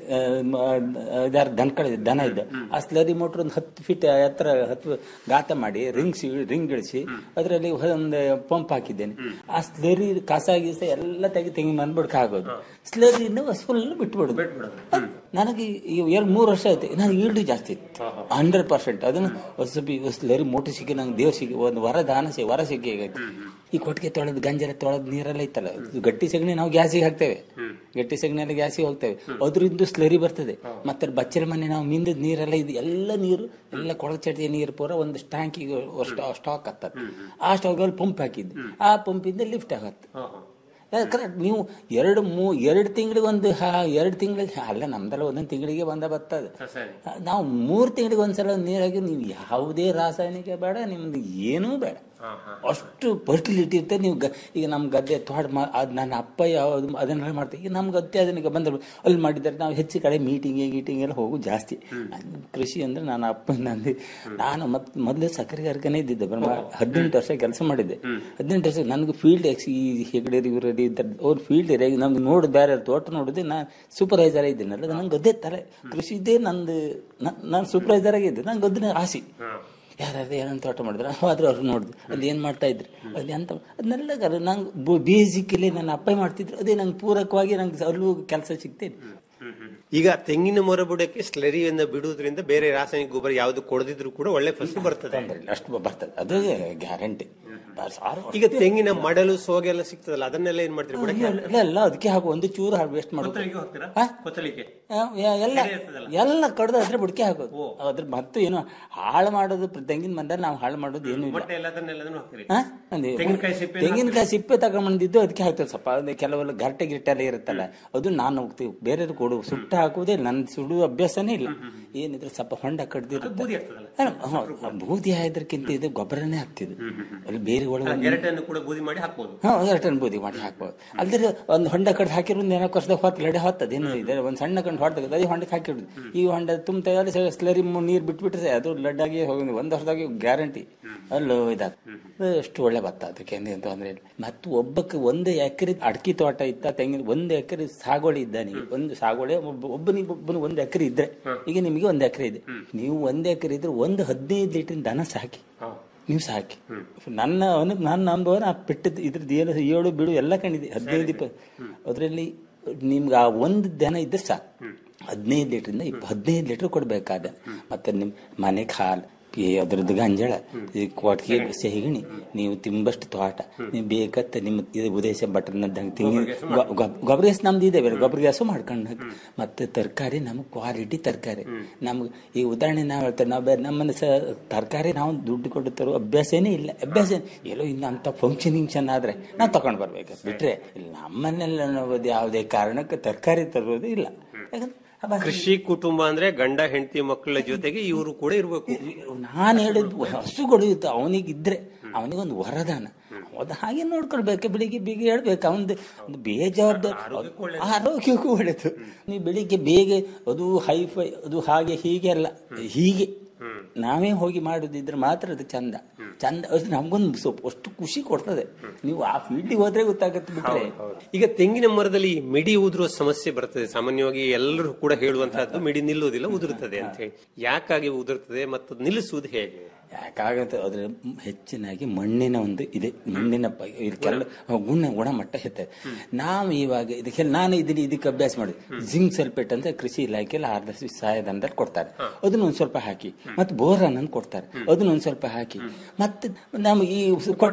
O: ಇದಾರ ದನಕಳ ದನ ಇದೆ ಆ ಸ್ಲರಿ ಮೋಟ್ರ್ ಒಂದು ಹತ್ತು ಫೀಟ್ ಎತ್ತರ ಹತ್ತು ಗಾತ ಮಾಡಿ ರಿಂಗ್ಸ್ ರಿಂಗ್ ಇಳಿಸಿ ಅದರಲ್ಲಿ ಒಂದು ಪಂಪ್ ಹಾಕಿದ್ದೇನೆ ಆ ಸ್ಲರಿ ಕಸ ಗೀಸ ಎಲ್ಲ ತೆಗಿ ತೆಂಗಿನ ಬಂದ್ಬಿಡ್ಕ ಆಗೋದು ಸ್ಲರಿಯಿಂದ ಫುಲ್ ಬಿಟ್ಬಿಡುದು ಅದ್ ನನಗೆ ಈ ಎರಡು ಮೂರು ವರ್ಷ ಆಯ್ತು ನನಗೆ ಈಲ್ಡ್ ಜಾಸ್ತಿ ಇತ್ತು ಹಂಡ್ರೆಡ್ ಪರ್ಸೆಂಟ್ ಅದನ್ನು ಹೊಸಬಿ ಸ್ಲರಿ ಮೋಟರ್ ಸಿಕ್ಕಿ ನಂಗೆ ದೇವ್ರ ಸಿಕ್ಕಿ ಒಂದು ವರ ದಾನ ಸಿ ವರ ಸಿಕ್ಕಿ ಆಗೈತೆ ಈ ಕೊಟ್ಟಿಗೆ ತೊಳೆದು ಗಂಜಲ ತೊಳೆದು ನೀರೆಲ್ಲ ಇತ್ತಲ್ಲ ಇದು ಗಟ್ಟಿ ಸಗಣಿ ನಾವು ಗ್ಯಾಸಿಗೆ ಹಾಕ್ತೇವೆ ಗಟ್ಟಿ ಸಗಣಿ ಎಲ್ಲ ಗ್ಯಾಸಿಗೆ ಹೋಗ್ತೇವೆ ಅದ್ರಿಂದ ಸ್ಲರಿ ಬರ್ತದೆ ಮತ್ತೆ ಬಚ್ಚಲ ಮನೆ ನಾವು ಮಿಂದದ ನೀರೆಲ್ಲ ಇದು ಎಲ್ಲ ನೀರು ಎಲ್ಲ ಕೊಳಗ ಚಟಿಯ ನೀರು ಪೂರ ಒಂದು ಟ್ಯಾಂಕಿಗೆ ಸ್ಟಾಕ್ ಆಗ್ತದೆ ಆ ಸ್ಟಾಕಲ್ಲಿ ಪಂಪ್ ಹಾಕಿದ್ದು ಆ ಪಂಪಿಂದ ಲಿಫ್ಟ್ ಆಗತ್ತೆ ಕರೆಕ್ಟ್ ನೀವು ಎರಡು ಮೂ ಎರಡು ತಿಂಗಳಿಗೆ ಒಂದು ಎರಡು ತಿಂಗಳಿಗೆ ಅಲ್ಲ ನಮ್ದೆಲ್ಲ ಒಂದೊಂದು ತಿಂಗಳಿಗೆ ಬಂದ ಬರ್ತದೆ ನಾವು ಮೂರು ತಿಂಗಳಿಗೆ ಒಂದ್ಸಲ ನೀರಾಗಿ ನೀವು ಯಾವುದೇ ರಾಸಾಯನಿಕ ಬೇಡ ನಿಮ್ದು ಏನೂ ಬೇಡ ಅಷ್ಟು ಫರ್ಟಿಲಿಟಿ ಇರ್ತದೆ ನೀವು ಗ- ಈಗ ನಮ್ಮ ಗದ್ದೆ ತೋಟ ಮಾ ಅದು ನನ್ನ ಅಪ್ಪ ಯಾವ್ದು ಅದನ್ನೆಲ್ಲ ಮಾಡ್ತೀವಿ ಈಗ ನಮ್ಮ ಗದ್ದೆ ಅದನ್ನ ಬಂದ್ರೆ ಅಲ್ಲಿ ಮಾಡಿದ್ದಾರೆ ನಾವು ಹೆಚ್ಚು ಕಡೆ ಮೀಟಿಂಗ್ ಗೀಟಿಂಗ್ ಎಲ್ಲ ಹೋಗು ಜಾಸ್ತಿ ನನ್ ಕೃಷಿ ಅಂದ್ರೆ ನನ್ನ ಅಪ್ಪ ನಂದು ನಾನು ಮತ್ ಮೊದಲು ಸಕ್ಕರೆ ಕಾರ್ಖಾನೆ ಇದ್ದಿದ್ದೆ ಬರ ಹದಿನೆಂಟು ವರ್ಷ ಕೆಲಸ ಮಾಡಿದ್ದೆ ಹದಿನೆಂಟು ವರ್ಷ ನನಗೆ ಫೀಲ್ಡ್ ಎಕ್ಸ್ ಈ ಹೆಗಡೆ ಇವರು ಇದ್ದಾರೆ ಅವ್ರು ಫೀಲ್ಡ್ ಏರಿಯಾಗಿ ನಮ್ಗೆ ನೋಡಿ ಬೇರೆ ತೋಟ ನೋಡಿದೆ ನಾನು ಸೂಪರ್ವೈಸರ್ ಇದ್ದೀನಲ್ಲ ನಂಗೆ ಗದ್ದೆ ತಲೆ ಕೃಷಿ ಇದ್ದೇ ನಂದು ನಾನು ಸೂಪರ್ವೈಸರ್ ಆಗಿದ್ದೆ ನಂಗೆ ಗದ್ದೆ ಆಸೆ ಯಾರ್ಯಾರು ಏನಂತ ತೋಟ ಮಾಡಿದ್ರು ಆದ್ರೆ ಅವ್ರು ನೋಡಿದ್ರು ಅಲ್ಲಿ ಏನು ಮಾಡ್ತಾ ಇದ್ರು ಅಲ್ಲಿ ಅಂತ ಅದನ್ನೆಲ್ಲ ನಂಗೆ ಬೇಸಿಕಲಿ ನನ್ನ ಅಪ್ಪ ಮಾಡ್ತಿದ್ರು ಅದೇ ನಂಗೆ ಪೂರಕವಾಗಿ ನಂಗೆ ಅಲ್ಲೂ ಕೆಲಸ ಸಿಗ್ತೇನೆ
N: ಈಗ ತೆಂಗಿನ ಮರ ಬುಡಕ್ಕೆ ಸ್ಲರಿಯನ್ನ ಬಿಡುವುದರಿಂದ ಬೇರೆ ರಾಸಾಯನಿಕ ಗೊಬ್ಬರ ಯಾವ್ದು ಕೊಡದಿದ್ರು ಕೂಡ ಒಳ್ಳೆ ಫಸಲು ಬರ್ತದೆ
O: ಅಷ್ಟು ಬರ್ತದೆ ಅದು ಗ್ಯಾರಂಟಿ
N: ಈಗ ತೆಂಗಿನ ಮಡಲು ಸೋಗೆಲ್ಲ ಸಿಗ್ತದಲ್ಲ ಅದನ್ನೆಲ್ಲ ಏನ್ ಮಾಡ್ತೀರಿ ಬುಡಕ್ಕೆ
O: ಇಲ್ಲ ಎಲ್ಲ ಅದಕ್ಕೆ ಹಾಕು ಒಂದು ಚೂರು ವೇಸ್ಟ್ ಮಾಡೋದು
N: ಕೊತ್ತಲಿಗೆ ಹಾಕ್ತೀರಾ ಕೊತ್ತಲಿಗೆ
O: ಆ, ಯ- ಎಲ್ಲ ಎಲ್ಲ ಕಡ್ದು ಅದ್ರ ಬುಡಕೆ ಹಾಕೋದು ಅದ್ರ ಮತ್ತು ಏನು ಹಾಳು ಮಾಡೋದು ಪ್ರ- ತೆಂಗಿನ ಮರ ನಾವು ಹಾಳು ಮಾಡೋದು ಏನು ಇಲ್ಲ
N: ಮೊಟ್ಟೆ ಎಲ್ಲದನ್ನೆಲ್ಲದನ್ನು ಹಾಕ್ತೀರಿ
O: ಆ? ಒಂದು
N: ತೆಂಗಿನಕಾಯಿ ಸಿಪ್ಪೆ
O: ತೆಂಗಿನಕಾಯಿ ಸಿಪ್ಪೆ ತಗೊಂಡ್ಬಂದಿದ್ದು ಅದಕ್ಕೆ ಹಾಕ್ತೇವೆ ಸ್ವಲ್ಪ ಅದು ಕೆಲವೆಲ್ಲ ಗರ್ಟೆ ಗಿರ್ಟೆ ಎಲ್ಲ ಇರುತ್ತಲ್ಲ ಅದು ನಾನು ಹೋಗ್ತೀವಿ ಬೇರೆಯವ್ರು ಕೊಡು ಸುಟ್ಟು ಹಾಕುವುದೇ ನನ್ನ ಸುಡುವ ಅಭ್ಯಾಸನೇ ಇಲ್ಲ ಏನಿದ್ರೆ ಸ್ವಲ್ಪ ಹೊಂಡ ಕಡ್ದಿರುತ್ತೆ ಅಲ್ಲ, ಹ್ಮ್, ಬೂದಿ ಆಯ್ದಕ್ಕಿಂತ ಇದು ಗೊಬ್ಬರನೇ ಹಾಕ್ತಿದ್ದು ಅಲ್ಲಿ ಬೇರೆ ಒಳಗೆ
N: ಗೆರಟನ್ನು ಕೂಡ ಬೂದಿ ಮಾಡಿ ಹಾಕ್ಬೋದು
O: ಹಾ ಎರಡು ಬೂದಿ ಮಾಡಿ ಹಾಕ್ಬೋದು ಅಲ್ದ್ರೆ ಒಂದು ಹೊಂಡ ಕಡ್ದು ಹಾಕಿರೋ ಒಂದು ನಾಲ್ಕು ವರ್ಷದಾಗ ಹೊತ್ತು ಲಡೆ ಹೊತ್ತದ ಏನು ಇದೆ ಒಂದು ಸಣ್ಣ ಕಂಡು ಹೊಡೆದ ಅದೇ ಹೊಂಡಕ್ಕೆ ಹಾಕಿಡುದು ಈ ಹೊಂಡ ತುಂಬ ತಯಾರಿ ಸ್ಲರಿ ನೀರು ಬಿಟ್ಬಿಟ್ರೆ ಅದು ಲಡ್ಡಾಗಿ ಹೋಗಿ ಒಂದು ವರ್ಷದಾಗಿ ಗ್ಯಾರಂಟಿ ಅಲ್ಲೂ ಇದಾದ ಅಷ್ಟು ಒಳ್ಳೆ ಭತ್ತ ಅದಕ್ಕೆ ಏನು ತೊಂದ್ರೆ ಇಲ್ಲ ಮತ್ತು ಒಬ್ಬಕ್ಕೆ ಒಂದು ಎಕರೆ ಅಡಿಕೆ ತೋಟ ಇತ್ತ ತೆಂಗಿನ ಒಂದು ಎಕರೆ ಸಾಗುವಳಿ ಇದ್ದಾನೆ ಒಂದು ಸಾಗುವಳಿ ಒಬ್ಬ ಒಬ್ಬನಿಗೆ ಒಬ್ಬನು ಒಂದು ಎಕರೆ ಇದ್ರೆ ಈಗ ನಿಮಗೆ ಒಂದು ಎಕರೆ ಇದೆ ನೀವು ಒಂದು ಎಕರೆ ಇದ್ರೆ ಒಂದು ಹದಿನೈದು ಲೀಟರ್ ದನ ಸಾಕಿ ನೀವು ಸಾಕಿ ನನ್ನ ಅವನಿಗೆ ನನ್ನ ಅನುಭವ ನಾ ಬಿಟ್ಟದ್ದು ಇದ್ರದ್ದು ಏನು ಏಳು ಬೀಳು ಎಲ್ಲ ಕಂಡಿದೆ ಹದಿನೈದು ಇಪ್ಪತ್ತು ಅದರಲ್ಲಿ ನಿಮ್ಗೆ ಆ ಒಂದು ದನ ಇದ್ರೆ ಸಾಕು ಹದಿನೈದು ಲೀಟ್ರಿಂದ ಇಪ್ಪ ಹದಿನೈದು ಲೀಟ್ರ್ ಕೊಡ್ಬೇಕಾದ ಮತ್ತೆ ನಿಮ್ಮ ಮನೆಗೆ ಹಾಲು ಈ ಅದ್ರದ್ದು ಗಂಜಳ ಈ ಕೊಟ್ಟಿಗೆ ಸಿಹಿಗಿಣಿ ನೀವು ತಿಂಬಷ್ಟು ತೋಟ ನೀವು ಬೇಕತ್ತ ನಿಮ್ಮ ಇದು ಉದೇಶ ಬಟರ್ನದ್ದಂಗೆ ತಿಂಗಿ ಗೊಬ್ಬರ ಗ್ಯಾಸ್ ನಮ್ದು ಇದೆ ಬೇರೆ ಗೊಬ್ಬರ ಗ್ಯಾಸು ಮಾಡ್ಕೊಂಡು ಹಾಕಿ ಮತ್ತೆ ತರಕಾರಿ ನಮ್ಗೆ ಕ್ವಾಲಿಟಿ ತರಕಾರಿ ನಮ್ಗೆ ಈ ಉದಾಹರಣೆ ನಾವು ಹೇಳ್ತೇವೆ ನಾವು ಬೇರೆ ನಮ್ಮನ್ನ ಸ ತರಕಾರಿ ನಾವು ದುಡ್ಡು ಕೊಟ್ಟು ತರೋ ಅಭ್ಯಾಸನೇ ಇಲ್ಲ ಅಭ್ಯಾಸ ಎಲ್ಲೋ ಇನ್ನು ಅಂತ ಫಂಕ್ಷನಿಂಗ್ ಆದ್ರೆ ನಾವು ತಗೊಂಡು ಬರ್ಬೇಕು ಬಿಟ್ರೆ ಇಲ್ಲಿ ನಮ್ಮನ್ನೆಲ್ಲ ನಾವು ಯಾವುದೇ ಕಾರಣಕ್ಕೆ ತರಕಾರಿ ತರೋದು ಇಲ್ಲ ಯಾಕಂದ್ರೆ
N: ಕೃಷಿ ಕುಟುಂಬ ಅಂದ್ರೆ ಗಂಡ ಹೆಂಡತಿ ಮಕ್ಕಳ ಜೊತೆಗೆ ಇವರು ಕೂಡ ಇರ್ಬೇಕು
O: ನಾನು ಹೇಳಿದ್ದು ಹಸುಗಳು ಇತ್ತು ಅವನಿಗಿದ್ರೆ ಅವನಿಗೊಂದು ವರದಾನ ಅದು ಹಾಗೆ ನೋಡ್ಕೊಳ್ಬೇಕು ಬೆಳಿಗ್ಗೆ ಬೇಗ ಹೇಳ್ಬೇಕು ಅವನದು ಒಂದು ಬೇಜವಾಬ್ದಾರಿ ಆರೋಗ್ಯಕ್ಕೂ ಒಳ್ಳೇದು ನೀವು ಬೆಳಿಗ್ಗೆ ಬೇಗ ಅದು ಹೈಫೈ ಅದು ಹಾಗೆ ಹೀಗೆ ಅಲ್ಲ ಹೀಗೆ ನಾವೇ ಹೋಗಿ ಮಾಡುದಿದ್ರೆ ಮಾತ್ರ ಅದು ಚಂದ ಚಂದ ಅದು ನಮ್ಗೊಂದು ಸ್ವಲ್ಪ ಅಷ್ಟು ಖುಷಿ ಕೊಡ್ತದೆ ನೀವು ಆ ಫೀಲ್ಡಿಗೆ ಹೋದ್ರೆ ಗೊತ್ತಾಗತ್ತೆ ಬಿಟ್ರೆ
N: ಈಗ ತೆಂಗಿನ ಮರದಲ್ಲಿ ಮಿಡಿ ಉದುರುವ ಸಮಸ್ಯೆ ಬರ್ತದೆ ಸಾಮಾನ್ಯವಾಗಿ ಎಲ್ಲರೂ ಕೂಡ ಹೇಳುವಂತಹದ್ದು ಮಿಡಿ ನಿಲ್ಲುವುದಿಲ್ಲ ಉದುರುತ್ತದೆ ಅಂತ ಹೇಳಿ ಯಾಕಾಗಿ ಉದುರುತ್ತದೆ ಮತ್ತು ನಿಲ್ಲಿಸುವುದು ಹೇಗೆ
O: ಯಾಕಾಗತ್ತೆ ಅದ್ರ ಹೆಚ್ಚಿನಾಗಿ ಮಣ್ಣಿನ ಒಂದು ಇದೆ ಮಣ್ಣಿನ ಪ- ಇದಕ್ಕೆಲ್ಲ ಗುಣ ಗುಣಮಟ್ಟ ಹೆಚ್ಚೆ ನಾವು ಇವಾಗ ಇದಕ್ಕೆ ನಾನು ಇದನ್ನ ಇದಕ್ಕೆ ಅಭ್ಯಾಸ ಮಾಡಿ ಜಿಂಕ್ ಸಲ್ಫೇಟ್ ಅಂತ ಕೃಷಿ ಇಲಾಖೆಯಲ್ಲಿ ಆರ್ಧ ಸಹಾಯಧನದಲ್ಲಿ ಕೊಡ್ತಾರೆ ಅದನ್ನ ಒಂದ್ ಸ್ವಲ್ಪ ಹಾಕಿ ಮತ್ತೆ ಬೋರನ್ ಅಂತ ಕೊಡ್ತಾರೆ ಅದನ್ನ ಒಂದ್ ಸ್ವಲ್ಪ ಹಾಕಿ ಮತ್ತೆ ನಮ್ಗೆ ಈ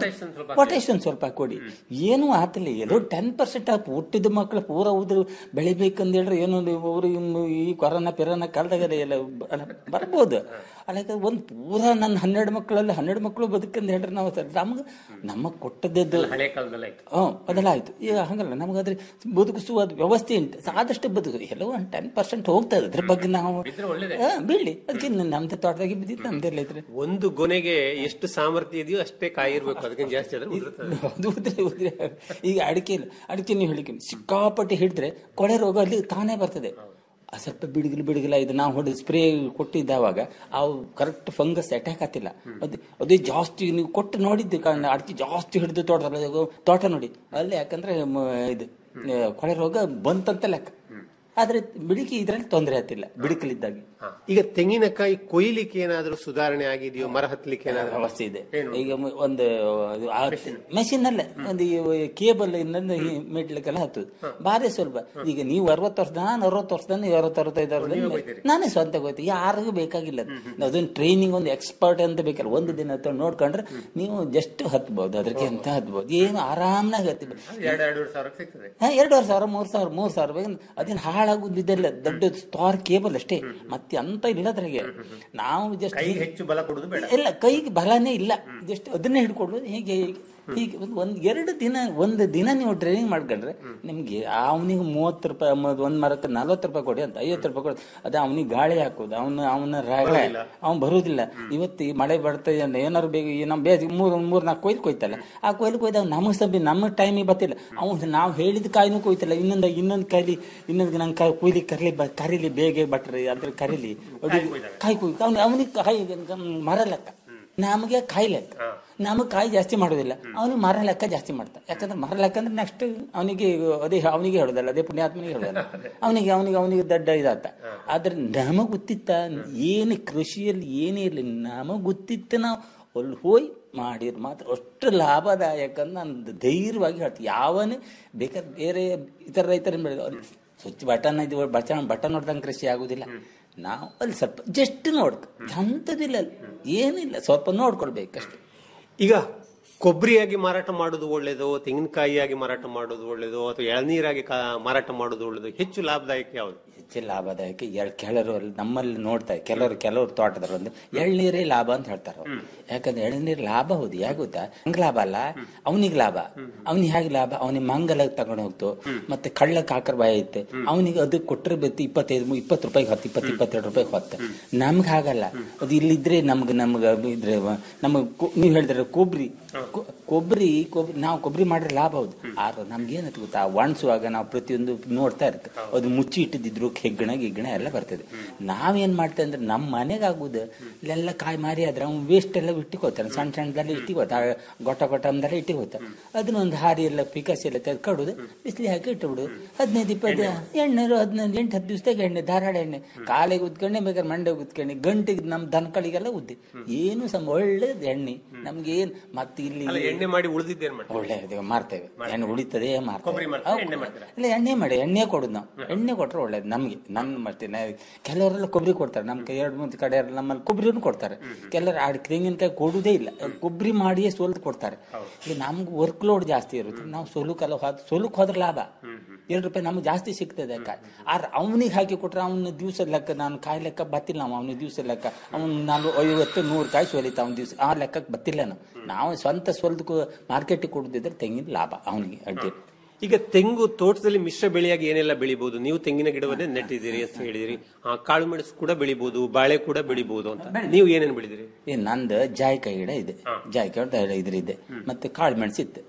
O: ಕೊಟೇಶನ್ ಸ್ವಲ್ಪ ಕೊಡಿ ಏನು ಆತಲ್ಲ ಎಲ್ಲೋ ಟೆನ್ ಪರ್ಸೆಂಟ್ ಹುಟ್ಟಿದ ಮಕ್ಕಳು ಪೂರ ಉದ್ರು ಬೆಳಿಬೇಕಂತ ಹೇಳ್ರೆ ಏನು ಅವರು ಈ ಕೊರೋನಾ ಪಿರೋನಾ ಕಾಲದಾಗ ಎಲ್ಲ ಬ- ಬರ್ಬೋದು ಅಲ್ಲ ಒಂದು ಪೂರ ನನ್ನ ಹನ್ನೆರಡು ಮಕ್ಕಳಲ್ಲಿ ಹನ್ನೆರಡು ಮಕ್ಕಳು ಬದುಕಂತ ಹೇಳ್ರೆ ನಾವು ಸರ್ ನಮ್ಗೆ ನಮಗೆ ಕೊಟ್ಟದ್ದು
N: ಹಳೆ ಕಾಲದಲ್ಲಿ ಆಯ್ತು
O: ಹ್ಮ್ ಅದೆಲ್ಲ ಆಯ್ತು ಈಗ ಹಂಗಲ್ಲ ನಮಗಾದ್ರೆ ಬದುಕಿಸುವ ವ್ಯವಸ್ಥೆ ಉಂಟು ಸಾದಷ್ಟು ಬದುಕು ಎಲ್ಲೋ ಒಂದು ಟೆನ್ ಪರ್ಸೆಂಟ್ ಹೋಗ್ತದೆ ಅದ್ರ ಬಗ್ಗೆ ನಾವು ಹಾ, ಬೀಳಿ ಅದಕ್ಕೆ ನಮ್ದು ತೋಟದಾಗೆ ಬಿದ್ದಿತ್ತು ನಮ್ದೆಲ್ಲ ಇದ್ರೆ
N: ಒಂದು ಗೊನೆಗೆ ಎಷ್ಟು ಸಾಮರ್ಥ್ಯ ಇದೆಯೋ ಅಷ್ಟೇ ಕಾಯಿ ಇರ್ಬೇಕು ಅದಕ್ಕಿಂತ ಜಾಸ್ತಿ ಆದ್ರೆ ಉದುರುತ್ತದೆ
O: ಅದು ಉದ್ರೆ ಉದ್ರೆ ಈಗ ಅಡಿಕೆ ಇಲ್ಲ ಅಡಿಕೆ ನೀವು ಹೇಳಿಕೆ ಸಿಕ್ಕಾಪಟ್ಟೆ ಹಿಡಿದ್ರೆ ಕೊಳೆ ರೋಗ ಅಲ್ಲಿ ತಾನೇ ಬರ್ತದೆ ಆ ಸ್ವಲ್ಪ ಬಿಡುಗಿಲು ಬಿಡುಗಿಲ್ಲ ಇದು ನಾವು ಹೊಡೆದು ಸ್ಪ್ರೇ ಕೊಟ್ಟಿದ್ದಾವಾಗ ಅವು ಕರೆಕ್ಟ್ ಫಂಗಸ್ ಅಟ್ಯಾಕ್ ಆಗ್ತಿಲ್ಲ ಅದು ಅದೇ ಜಾಸ್ತಿ ನೀವು ಕೊಟ್ಟು ನೋಡಿದ್ದು ಕಾರಣ ಅಡಿಕೆ ಜಾಸ್ತಿ ಹಿಡಿದು ತೋಟ ತೋಟ ನೋಡಿ ಅಲ್ಲಿ ಯಾಕಂದ್ರೆ ಮ- ಇದು ಆ, ಕೊಳೆ ರೋಗ ಬಂತಂತ ಲೆಕ್ಕ ಆದ್ರೆ ಬಿಡಿಕೆ ಇದ್ರಲ್ಲಿ ತೊಂದರೆ ಆಗ್ತಿಲ್ಲ ಬಿಡಿಕಲಿದ್ದಾಗಿ
N: ಈಗ ತೆಂಗಿನಕಾಯಿ ಕೊಯ್ಲಿಕ್ಕೆ ಏನಾದ್ರೂ ಸುಧಾರಣೆ ಆಗಿದೆಯೋ ಮರ ಹತ್ತಲಿಕ್ಕೆ ಏನಾದ್ರೂ
O: ಅವಸ್ಥೆ ಇದೆ ಈಗ ಮ- ಒಂದು ಮೆಷಿನ್ ಅಲ್ಲೇ ಒಂದು ಕೇಬಲ್ ಇನ್ನೊಂದು ಮೆಟ್ಲಿಕ್ಕೆಲ್ಲ ಹತ್ತುದು ಬಾರಿ ಸುಲಭ ಈಗ ನೀವು ಅರವತ್ತು ವರ್ಷದ ನಾನು ಅರವತ್ತು ವರ್ಷದ ನೀವು ಅರವತ್ತು ಅರವತ್ತೈದು ವರ್ಷದ ನಾನೇ ಸ್ವಂತ ಹೋಯ್ತು ಯಾರಿಗೂ ಬೇಕಾಗಿಲ್ಲ ಅದು. ಅದೊಂದು ಟ್ರೈನಿಂಗ್ ಒಂದು ಎಕ್ಸ್ಪರ್ಟ್ ಅಂತ ಬೇಕಲ್ಲ ಒಂದು ದಿನ ಅಥವಾ ನೋಡ್ಕೊಂಡ್ರೆ ನೀವು ಜಸ್ಟ್ ಹತ್ಬೋದು ಅದಕ್ಕೆ ಅಂತ ಹತ್ಬೋದು ಏನು ಆರಾಮ್ನಾಗ ಹತ್ತಿ
N: ಎರಡು ಎರಡು ಸಾವಿರ ಸಿಗ್ತದೆ
O: ಹಾ ಎರಡೂವರೆ ಸಾವಿರ ಮೂರ್ ಸಾವಿರ ಮೂರ್ ಸಾವಿರ ಬೇಕು ಅದೇನು ಹಾಳಾಗುದಿದ್ದೆಲ್ಲ ದೊಡ್ಡ ಸ್ಟಾರ್ ಕೇಬಲ್ ಅಷ್ಟೇ ಮತ್ತೆ ಅಂತ ಇಲ್ಲ ಅದ್ರಾಗೆ ನಾವು ಜಸ್ಟ್
N: ಕೈಗೆ ಹೆಚ್ಚು ಬಲ ಕೊಡುದು ಬೇಡ
O: ಇಲ್ಲ ಕೈಗೆ ಬಲನೇ ಇಲ್ಲ ಜಸ್ಟ್ ಅದನ್ನೇ ಹಿಡ್ಕೊಳ್ಳೋದು ಹೀಗೆ ಹೀಗೆ ಹೀಗೆ ಒಂದು ಒಂದ್ ಎರಡು ದಿನ ಒಂದು ದಿನ ನೀವು ಟ್ರೈನಿಂಗ್ ಮಾಡ್ಕೊಂಡ್ರೆ ನಿಮ್ಗೆ ಅವನಿಗೆ ಮೂವತ್ತು ರೂಪಾಯಿ ಮ- ಒಂದ್ ಮರಕ್ಕೆ ನಲ್ವತ್ತು ರೂಪಾಯಿ ಕೊಡಿ ಅಂತ ಐವತ್ತು ರೂಪಾಯಿ ಕೊಡಿ ಅದೇ ಅವನಿಗೆ ಗಾಳಿ ಹಾಕೋದು ಅವನ ಅವನ ರಗಳೆ ಅವ್ನು ಬರುವುದಿಲ್ಲ ಇವತ್ತು ಈ ಮಳೆ ಬರ್ತದೆ ಅಂತ ಏನಾರು ಬೇಗ ಈ ನಮ್ಮ ಬೇಜ ಮೂರ್ ಮೂರ್ ನಾಲ್ಕು ಕೊಯ್ಲು ಕೊಯ್ತಲ್ಲ ಆ ಕೊಯ್ಲು ಕೊಯ್ದಾಗ ನಮಗೆ ಸಬ್ಬಿ ನಮ್ಮ ಟೈಮಿಗೆ ಬರ್ತಿಲ್ಲ ಅವ್ನು ನಾವು ಹೇಳಿದ ಕಾಯಿನೂ ಕೊಯ್ತಿಲ್ಲ ಇನ್ನೊಂದು ಇನ್ನೊಂದು ಕಾಯಿಲಿ ಇನ್ನೊಂದು ನಂಗೆ ಕಾಯಿ ಕೊಯ್ಲಿ ಕರ್ಲಿ ಬ ಕರೀಲಿ ಬೇಗ ಬಟ್ರಿ ಅದ್ರ ಕರೀಲಿ ಅದು ಕಾಯಿ ಕೊಯ್ ಅವ್ನು ಅವನಿಗೆ ಕಾಯಿ ಮರ ಲೆಕ್ಕ ನಮಗೆ ಕಾಯಿ ಲೆಕ್ಕ ನಮಗೆ ಕಾಯಿ ಜಾಸ್ತಿ ಮಾಡೋದಿಲ್ಲ ಅವನಿಗೆ ಮರ ಲೆಕ್ಕ ಜಾಸ್ತಿ ಮಾಡ್ತಾನೆ ಯಾಕಂದ್ರೆ ಮರ ಲೆಕ್ಕ ಅಂದ್ರೆ ನೆಕ್ಸ್ಟ್ ಅವನಿಗೆ ಅದೇ ಅವನಿಗೆ ಹೇಳೋದಲ್ಲ ಅದೇ ಪುಣ್ಯಾತ್ಮನಿಗೆ ಹೇಳೋದಲ್ಲ ಅವನಿಗೆ ಅವನಿಗೆ ಅವನಿಗೆ ದಡ್ಡ ಇದಾತ ಆದ್ರೆ ನಮಗ್ ಗೊತ್ತಿತ್ತ ಏನು ಕೃಷಿಯಲ್ಲಿ ಏನೇ ಇರಲಿ ನಮಗ್ ಗೊತ್ತಿತ್ತ ನಾವು ಅಲ್ಲಿ ಹೋಗಿ ಮಾಡಿದ್ರೆ ಮಾತ್ರ ಅಷ್ಟು ಲಾಭದಾಯಕ ಅಂತ ನಾನು ಧೈರ್ಯವಾಗಿ ಹೇಳ್ತೀನಿ ಯಾವನೇ ಬೇಕಾದ್ರೆ ಬೇರೆ ಇತರ ರೈತರನ್ನ ಬೆಳೆದ ಸ್ವಚ್ಛ ಬಟನ್ ಇದು ಬಟನ್ ಬಟನ್ ನೋಡ್ದಂಗೆ ಕೃಷಿ ಆಗುದಿಲ್ಲ ನಾವು ಅಲ್ಲಿ ಸ್ವಲ್ಪ ಜಸ್ಟ್ ನೋಡ್ಕ ಅಂಥದ್ದಿಲ್ಲ ಅಲ್ಲಿ ಏನಿಲ್ಲ ಸ್ವಲ್ಪ ನೋಡ್ಕೊಳ್ಬೇಕಷ್ಟೇ
N: ಈಗ ಕೊಬ್ಬರಿಯಾಗಿ ಮಾರಾಟ ಮಾಡೋದು ಒಳ್ಳೇದು ತೆಂಗಿನಕಾಯಿಯಾಗಿ ಮಾರಾಟ ಮಾಡೋದು ಒಳ್ಳೇದು ಅಥವಾ ಎಳನೀರಾಗಿ ಕಾ- ಮಾರಾಟ ಮಾಡೋದು ಒಳ್ಳೇದು ಹೆಚ್ಚು ಲಾಭದಾಯಕ ಯಾವುದು
O: ಹೆಚ್ಚು ಲಾಭದಾಯಕ ಎಳ್ ಕೆಲವರು ಅಲ್ಲಿ ನಮ್ಮಲ್ಲಿ ನೋಡ್ತಾರೆ ಕೆಲವರು ಕೆಲವರು ತೋಟದವರು ಒಂದು ಎಳ್ನೀರೇ ಲಾಭ ಅಂತ ಹೇಳ್ತಾರೆ ಅವ್ರು. ಯಾಕಂದ್ರೆ ಎಳ್ನೀರು ಲಾಭ ಹೌದು ಯಾಕೆ ಗೊತ್ತಾ ಹಂಗ ಲಾಭ ಅಲ್ಲ ಅವನಿಗೆ ಲಾಭ ಅವನಿಗೆ ಹೇಗೆ ಲಾಭ ಅವನಿಗೆ ಮಂಗಲ ತಗೊಂಡು ಹೋಗ್ತು ಮತ್ತೆ ಕಳ್ಳಕ್ಕೆ ಹಾಕರ್ ಬಾಯ ಐತೆ ಅವನಿಗೆ ಅದು ಕೊಟ್ಟರೆ ಬತ್ತಿ ಇಪ್ಪತ್ತೈದು ಇಪ್ಪತ್ತು ರೂಪಾಯಿಗೆ ಹೊತ್ತು ಇಪ್ಪತ್ತು ಇಪ್ಪತ್ತೆರಡು ರೂಪಾಯಿಗೆ ಹೊತ್ತು ನಮ್ಗೆ ಹಾಗಲ್ಲ ಅದು ಇಲ್ಲಿದ್ರೆ ನಮ್ಗೆ ನಮ್ಗೆ ಇದ್ರೆ ನಮಗೆ ನೀವು ಹೇಳಿದ್ರೆ ಕೊಬ್ಬರಿ ಕೊ- ಕೊಬ್ಬರಿ ಕೊಬ್ಬರಿ ನಾವು ಕೊಬ್ಬರಿ ಮಾಡಿದ್ರೆ ಲಾಭ ಹೌದು ಆದ್ರೆ ನಮ್ಗೆ ಏನಂತ ಗೊತ್ತಾ ಒಣಸುವಾಗ ನಾವು ಪ್ರತಿಯೊಂದು ನೋಡ್ತಾ ಇರ್ತೇವೆ ಅದು ಮುಚ್ಚಿ ಇಟ್ಟಿದ್ರು ಹೆಗ್ಗಣ ಗಿಗ್ಗಣ ಎಲ್ಲ ಬರ್ತದೆ ನಾವೇನ್ ಮಾಡ್ತೇವೆ ಅಂದ್ರೆ ನಮ್ಮ ಮನೆಗೆ ಆಗುದು ಇಲ್ಲೆಲ್ಲ ಕಾಯಿ ಮಾರಿ ಆದ್ರೆ ಅವ್ನು ವೇಸ್ಟ್ ಎಲ್ಲ ಇಟ್ಟಿಕೋತಾನೆ ಸಣ್ಣ ಸಣ್ಣದೆಲ್ಲ ಇಟ್ಟಿಕೋತ ಗೊಟ್ಟ ಗೊಟ್ಟ ಅಂದೆಲ್ಲ ಇಟ್ಟಿಕೋತ ಅದನ್ನ ಒಂದು ಹಾರಿ ಎಲ್ಲ ಪಿಕಾಸಿ ಎಲ್ಲ ತೆಗೆದು ಕಡುದು ಬಿಸಿಲಿ ಹಾಕಿ ಇಟ್ಟುಬಿಡು ಹದಿನೈದು ಇಪ್ಪತ್ತು ಎಣ್ಣೆ ಹದಿನೈದು ಎಂಟು ಹತ್ತು ದಿವಸದಾಗ ಎಣ್ಣೆ ಧಾರಾಳ ಎಣ್ಣೆ ಕಾಲಿಗೆ ಉದ್ಕೊಂಡೆ ಬೇಕಾದ್ರೆ ಮಂಡೆ ಉದ್ಕೊಂಡೆ ಗಂಟಿಗೆ ನಮ್ಮ ದನಗಳಿಗೆಲ್ಲ ಉದ್ದಿ ಏನು ಸಮ ಒಳ್ಳೇದು ಎಣ್ಣೆ ನಮ್ಗೆ ಏನ್ ಮತ್ತೆ ಇಲ್ಲಿ
N: ಅಲ್ಲ ಎಣ್ಣೆ ಮಾಡಿ ಉಳಿದಿದ್ದೇನ್ ಮಾಡಿ
O: ಒಳ್ಳೆ ಇದು ಮಾರ್ತೇವೆ ಎಣ್ಣೆ ಉಳಿತದೆ ಮಾರ್ತೇವೆ
N: ಕೊಬ್ಬರಿ ಮಾಡ್ತೀರಾ, ಎಣ್ಣೆ ಮಾಡ್ತೀರಾ?
O: ಇಲ್ಲ ಎಣ್ಣೆ ಮಾಡಿ ಎಣ್ಣೆ ಕೊಡುದು ನಾವು ಎಣ್ಣೆ ಕೊಟ್ರೆ ಒಳ್ಳೇದು ನಮ್ಗೆ ನನ್ನ ಮಾಡ್ತೀನಿ ಕೆಲವರೆಲ್ಲ ಕೊಬ್ಬರಿ ಕೊಡ್ತಾರೆ ನಮ್ಮ ಕೈ ಎರಡು ಮೂರು ಕಡೆ ಎಲ್ಲ ನಮ್ಮಲ್ಲಿ ಕೊಬ್ಬರಿನೂ ಕೊಡ್ತಾರೆ ಕೆಲವರು ಆ ತೆಂಗಿನಕಾಯಿ ಕೊಡುವುದೇ ಇಲ್ಲ ಕೊಬ್ಬರಿ ಮಾಡಿಯೇ ಸೋಲ್ದು ಕೊಡ್ತಾರೆ ಈಗ ನಮ್ಗೆ ವರ್ಕ್ ಲೋಡ್ ಜಾಸ್ತಿ ಇರುತ್ತೆ ನಾವು ಸೋಲುಕಲ್ಲ ಹೋದ್ ಸೋಲುಕ್ ಹೋದ್ರೆ ಲಾಭ ಎರಡು ರೂಪಾಯಿ ನಮ್ಗೆ ಜಾಸ್ತಿ ಸಿಗ್ತದೆ ಕಾಯಿ ಆದ್ರೆ ಅವನಿಗೆ ಹಾಕಿ ಕೊಟ್ರೆ ಅವನ ದಿವಸ ಲೆಕ್ಕ ನಾನು ಕಾಯಿ ಲೆಕ್ಕ ಬತ್ತಿಲ್ಲ ನಾವು ಅವನ ದಿವಸ ಲೆಕ್ಕ ಅವನು ನಾನು ಐವತ್ತು ನೂರು ಕಾಯಿ ಸೋಲಿತ ಅವನ ದಿವಸ ಆ ಲೆಕ್ಕಕ್ಕೆ ಬತ್ತಿಲ್ಲ ನಾವು ನಾವು ಸ್ವಂತ ಸೋಲ್ದು ಮಾರ್ಕೆಟಿಗೆ ಕೊಡುದಿದ್ರೆ ತೆಂಗಿನ ಲಾಭ ಅವನಿಗೆ ಅಡ್ಡಿ
N: ಈಗ ತೆಂಗು ತೋಟದಲ್ಲಿ ಮಿಶ್ರ ಬೆಳೆಯಾಗಿ ಏನೆಲ್ಲ ಬೆಳಿಬಹುದು ನೀವು ತೆಂಗಿನ ಗಿಡವನ್ನೇ ನೆಟ್ಟಿದ್ದೀರಿ ಅಂತ ಹೇಳಿದಿರಿ ಆ, ಕಾಳು ಮೆಣಸು ಕೂಡ ಬೆಳಿಬಹುದು ಬಾಳೆ ಕೂಡ ಬೆಳಿಬಹುದು ಅಂತ ನೀವು ಏನೇನು ಬೆಳಿದಿರಿ
O: ಈ ನಂದು ಜಾಯಿಕಾಯಿ ಗಿಡ ಇದೆ ಜಾಯಿಕಾಯಿ ಗಿಡ ಇದ್ರಿದೆ ಮತ್ತೆ ಕಾಳು ಮೆಣಸು ಇತ್ತು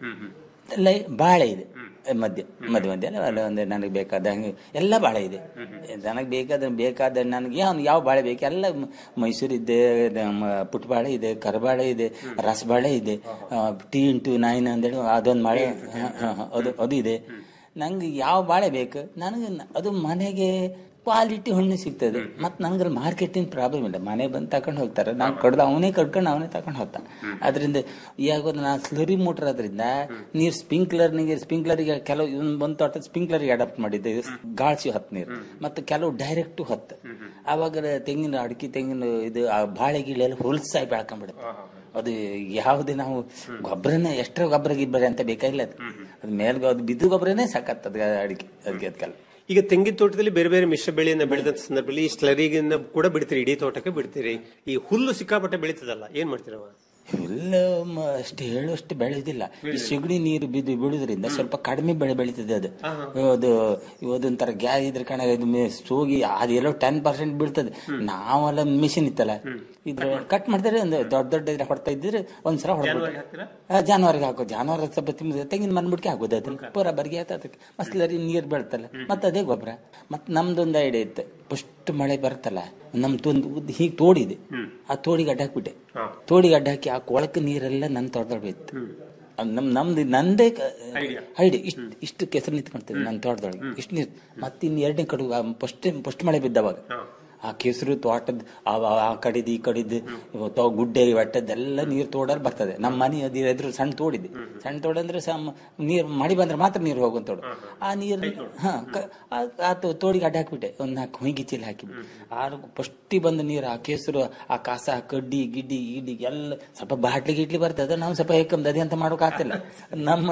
O: ಲೈ ಬಾಳೆ ಇದೆ ಮಧ್ಯ ಮಧ್ಯ ಮಧ್ಯ ಎಲ್ಲ ಅಲ್ಲ ಒಂದು ನನಗೆ ಬೇಕಾದ ಹಂಗೆ ಎಲ್ಲ ಬಾಳೆ ಇದೆ ನನಗೆ ಬೇಕಾದ ಬೇಕಾದ ನನಗೆ ಯಾವ ಯಾವ ಬಾಳೆ ಬೇಕು ಎಲ್ಲ ಮ- ಮೈಸೂರು ಇದೆ ನಮ್ಮ ಪುಟ್ಬಾಳೆ ಇದೆ ಕರಬಾಳೆ ಇದೆ ರಸಬಾಳೆ ಇದೆ ಟಿ ಇಂಟು ನೈನ್ ಅಂತೇಳಿ ಅದೊಂದು ಬಾಳೆ ಹ, ಹ, ಹ, ಅದು ಅದು ಇದೆ ನಂಗೆ ಯಾವ ಬಾಳೆ ಬೇಕು ನನಗೆ ನ- ಅದು ಮನೆಗೆ ಕ್ವಾಲಿಟಿ ಹಣ್ಣು ಸಿಗ್ತದೆ ಮತ್ತೆ ನನಗೆ ಮಾರ್ಕೆಟಿಂಗ್ ಪ್ರಾಬ್ಲಮ್ ಇಲ್ಲ ಮನೆ ಬಂದು ತಗೊಂಡು ಹೋಗ್ತಾರೆ ನಾನು ಕಡ್ದು ಅವನೇ ಕಡ್ಕೊಂಡು ಅವನೇ ತಗೊಂಡು ಹೋಗ್ತಾನೆ ಅದರಿಂದ ಯಾವಾಗ ನಾನು ಸ್ಲರಿ ಮೋಟರ್ ಅದರಿಂದ ನೀರು ಸ್ಪ್ರಿಂಕ್ಲರ್ನಿಗೆ ಸ್ಪ್ರಿಂಕ್ಲರಿಗೆ ಕೆಲವು ಒಂದು ಒಂದು ತೋಟ ಸ್ಪ್ರಿಂಕ್ಲರ್ಗೆ ಅಡಾಪ್ಟ್ ಮಾಡಿದ್ದೆ ಗಾಳ್ಸಿ ಹತ್ತು ನೀರು ಮತ್ತೆ ಕೆಲವು ಡೈರೆಕ್ಟ್ ಹೊತ್ತು ಆವಾಗ ತೆಂಗಿನ ಅಡಿಕೆ ತೆಂಗಿನ ಇದು ಆ ಬಾಳೆ ಗಿಳೆ ಎಲ್ಲ ಹೊಲ್ಸಾಗಿ ಬೆಳ್ಕೊಂಡ್ಬಿಡುತ್ತೆ ಅದು ಯಾವುದೇ ನಾವು ಗೊಬ್ಬರನೇ ಎಷ್ಟರ ಗೊಬ್ಬರ ಗಿಬ್ಬರ ಅಂತ ಬೇಕಾಗಿಲ್ಲ ಅದು ಅದು ಮೇಲ್ಗೆ ಅದು ಬಿದ್ದು ಗೊಬ್ಬರನೇ ಸಾಕತ್ತದ ಅಡಿಕೆ ಅದಕ್ಕೆ ಅದಕ್ಕೆಲ್ಲ
N: ಈಗ ತೆಂಗಿನ ತೋಟದಲ್ಲಿ ಬೇರೆ ಬೇರೆ ಮಿಶ್ರ ಬೆಳೆಯನ್ನ ಬೆಳೆದಂತ ಸಂದರ್ಭದಲ್ಲಿ ಈ ಸ್ಲರಿಗಿನ ಕೂಡ ಬಿಡ್ತೀರಿ ಇಡೀ ತೋಟಕ್ಕೆ ಬಿಡ್ತೀರಿ ಈ ಹುಲ್ಲು ಸಿಕ್ಕಾಪಟ್ಟೆ ಬೆಳೀತದಲ್ಲ ಏನ್ ಮಾಡ್ತೀರವ
O: ಹುಲ್ಲು ಮ- ಅಷ್ಟು ಹೇಳುವಷ್ಟು ಬೆಳೆಯುದಿಲ್ಲ ಈ ಸಗಣಿ ನೀರು ಬಿದ್ದು ಬೀಳುದ್ರಿಂದ ಸ್ವಲ್ಪ ಕಡಿಮೆ ಬೆಳೆ ಬೆಳೀತದೆ ಅದು ಅದು ಅದೊಂಥರ ಗ್ಯಾ ಇದ್ರ ಕಣ ಇದು ಮೆ- ಸೋಗಿ ಅದೆಲ್ಲೋ ಟೆನ್ ಪರ್ಸೆಂಟ್ ಬೀಳ್ತದೆ ನಾವೆಲ್ಲ ಮಿಷಿನ್ ಇತ್ತಲ್ಲ ಇದ್ರ ಕಟ್ ಮಾಡಿದ್ರೆ ಒಂದು ದೊಡ್ಡ ದೊಡ್ಡ ಇದ್ರ ಹೊಡ್ತಾ ಇದ್ರೆ ಒಂದ್ಸಲ ಹೊಡ್ಬಿಟ್ಟು ಜಾನುವಾರಿಗೆ ಹಾಕೋ ಜಾನುವಾರು ಸ್ವಲ್ಪ ತಿಂದ್ರೆ ತೆಂಗಿನ ಮನ್ಬಿಡ್ಕೆ ಹಾಕೋದು ಅದನ್ನ ಪೂರ ಬರ್ಗೆ ಆತ ಅದಕ್ಕೆ ಮಸ್ಲರಿ ನೀರು ಬೆಳ್ತಲ್ಲ ಮತ್ತೆ ಅದೇ ಗೊಬ್ಬರ ಮತ್ತೆ ನಮ್ದೊಂದು ಐಡಿಯಾ ಇತ್ತು ಫಸ್ಟ್ ಮಳೆ ಬರುತ್ತಲ್ಲ ನಮ್ದೊಂದು ಉದ್ದ ಹೀಗೆ ತೋಡಿದೆ ಆ ತೋಡಿಗೆ ಅಡ್ಡ ಹಾಕ್ಬಿಟ್ಟೆ ತೋಡಿಗೆ ಅಡ್ಡ ಹಾಕಿ ಆ ಕೊಳಕ ನೀರೆಲ್ಲ ನನ್ನ ತೋಟದೊಳಗೆ ಇತ್ತು ಅದ್ ನಮ್ ನಮ್ದು ನಂದೇ ಐಡಿಯಾ ಇಷ್ಟು ಇಷ್ಟು ಕೆಸರು ನಿಂತ್ಕೊಳ್ತದೆ ನನ್ನ ತೋಟದೊಳಗೆ ಇಷ್ಟು ನೀರು ಮತ್ತೆ ಇನ್ನು ಎರಡನೇ ಕಡೆ ಫಸ್ಟ್ ಫಸ್ಟ್ ಮಳೆ ಬಿದ್ದವಾಗ ಆ ಕೆಸರು ತೋಟದ ಆ ಆ- ಆ ಕಡಿದು ಈ ಕಡಿದು ತೋ ಗುಡ್ಡೆ ಬೆಟ್ಟದ್ದೆಲ್ಲ ನೀರು ತೋಡಲ್ಲಿ ಬರ್ತದೆ ನಮ್ಮ ಮನೆ ಅದು ಎದುರು ಸಣ್ಣ ತೋಡಿದೆ ಸಣ್ಣ ತೋಡ ಅಂದ್ರೆ ಸಮ್ ನೀರು ಮಳೆ ಬಂದ್ರೆ ಮಾತ್ರ ನೀರು ಹೋಗುವಂತ ತೋಡು ಆ ನೀರು ಹಾ ಕ- ಆ- ಆ ತೋ- ತೋಡಿಗೆ ಅಡ್ಡ ಹಾಕ್ಬಿಟ್ಟೆ ಒಂದು ನಾಲ್ಕು ಹೊಯ್ಗಿ ಚೀಲ ಹಾಕಿಬಿಟ್ಟು ಆ ಫಸ್ಟಿ ಬಂದ ನೀರು ಆ ಕೆಸರು ಆ ಕಸ ಕಡ್ಡಿ ಗಿಡ್ಡಿ ಗಿಡ್ಡಿ ಎಲ್ಲ ಸ್ವಲ್ಪ ಬಾಟ್ಲಿ ಗಿಟ್ಲಿ ಬರ್ತದೆ ನಾವು ಸ್ವಲ್ಪ ಹೇಕಂದ್ ಅದೇ ಅಂತ ಮಾಡೋಕೆ ಆಗ್ತಿಲ್ಲ ನಮ್ಮ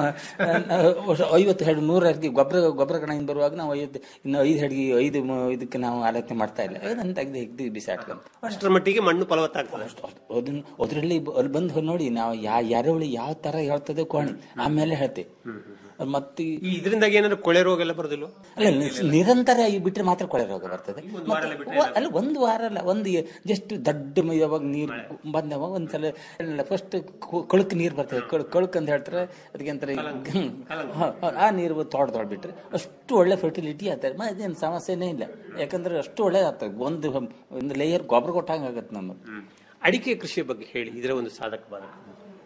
O: ಆ, ಐವತ್ತು ಹೆಡ್ ನೂರ ಹೆಡ್ಗೆ ಗೊಬ್ಬರ ಗೊಬ್ಬರ ಕಡೆಯಿಂದ ಬರುವಾಗ ನಾವು ಐವತ್ತು ಇನ್ನು ಐದು ಹೆಡ್ಗೆ ಐದು ಮ- ಇದಕ್ಕೆ ನಾವು ಆಲೋಚನೆ ಮಾಡ್ತಾ ಇಲ್ಲ ಅದನ್ನ ತೆಗೆದು ಹೆಗ್ದು ಬಿಸಾಡ್ಕೊಂಡು
N: ಅಷ್ಟರ ಮಟ್ಟಿಗೆ ಮಣ್ಣು ಫಲವತ್ತಾಗ್ತದೆ
O: ಅದನ್ನ ಅದ್ರಲ್ಲಿ ಬ- ಅಲ್ಲಿ ಬಂದು ನೋಡಿ ನಾವು ಯಾ ಎರೆಹುಳಿ ಯಾವ ತರ ಹೇಳ್ತದೆ ಕೋಣಿ ಆಮೇಲೆ ಹೇಳ್ತೆ ಮತ್ತೆ
N: ಈ ಇದರಿಂದಾಗಿ ಏನಾದ್ರು ಕೊಳೆ ರೋಗ ಎಲ್ಲ ಬರೋದಿಲ್ವ
O: ಅಲ್ಲ ನಿ- ನಿರಂತರ ಈ ಬಿಟ್ರೆ ಮಾತ್ರ ಕೊಳೆ ರೋಗ ಬರ್ತದೆ ಮತ್ತೆ ವ- ಅಲ್ಲ ಒಂದು ವಾರ ಅಲ್ಲ ಒಂದು ಜಸ್ಟ್ ದೊಡ್ಡ ಮ- ಯಾವಾಗ ನೀರು ಬಂದವ ಒಂದ್ಸಲ ಫಸ್ಟ್ ಕೊಳಕ್ ನೀರು ಬರ್ತದೆ ಕೊಳ್- ಕೊಳಕ್ ಅಂತ ಹೇಳ್ತಾರೆ ಅದಕ್ಕೆ ಅಂತಾರೆ ಹ್ಮ್. ಹ, ಹ, ಆ ನೀರು ತೋಟ ಬಿಟ್ರೆ ಅಷ್ಟು ಒಳ್ಳೆ ಫರ್ಟಿಲಿಟಿ ಆಗ್ತದೆ ಮ- ಅದೇನು ಸಮಸ್ಯೆನೇ ಇಲ್ಲ ಯಾಕಂದ್ರೆ ಅಷ್ಟು ಒಳ್ಳೆ ಆಗ್ತದೆ ಒಂದು ಒಂದು ಲೇಯರ್ ಗೊಬ್ಬರ ಕೊಟ್ಟಂಗೆ ಆಗತ್ತೆ ನಮಗೆ
N: ಅಡಿಕೆ ಕೃಷಿಯ ಬಗ್ಗೆ ಹೇಳಿ ಇದರ ಒಂದು ಸಾಧಕ ಬಾಧಕ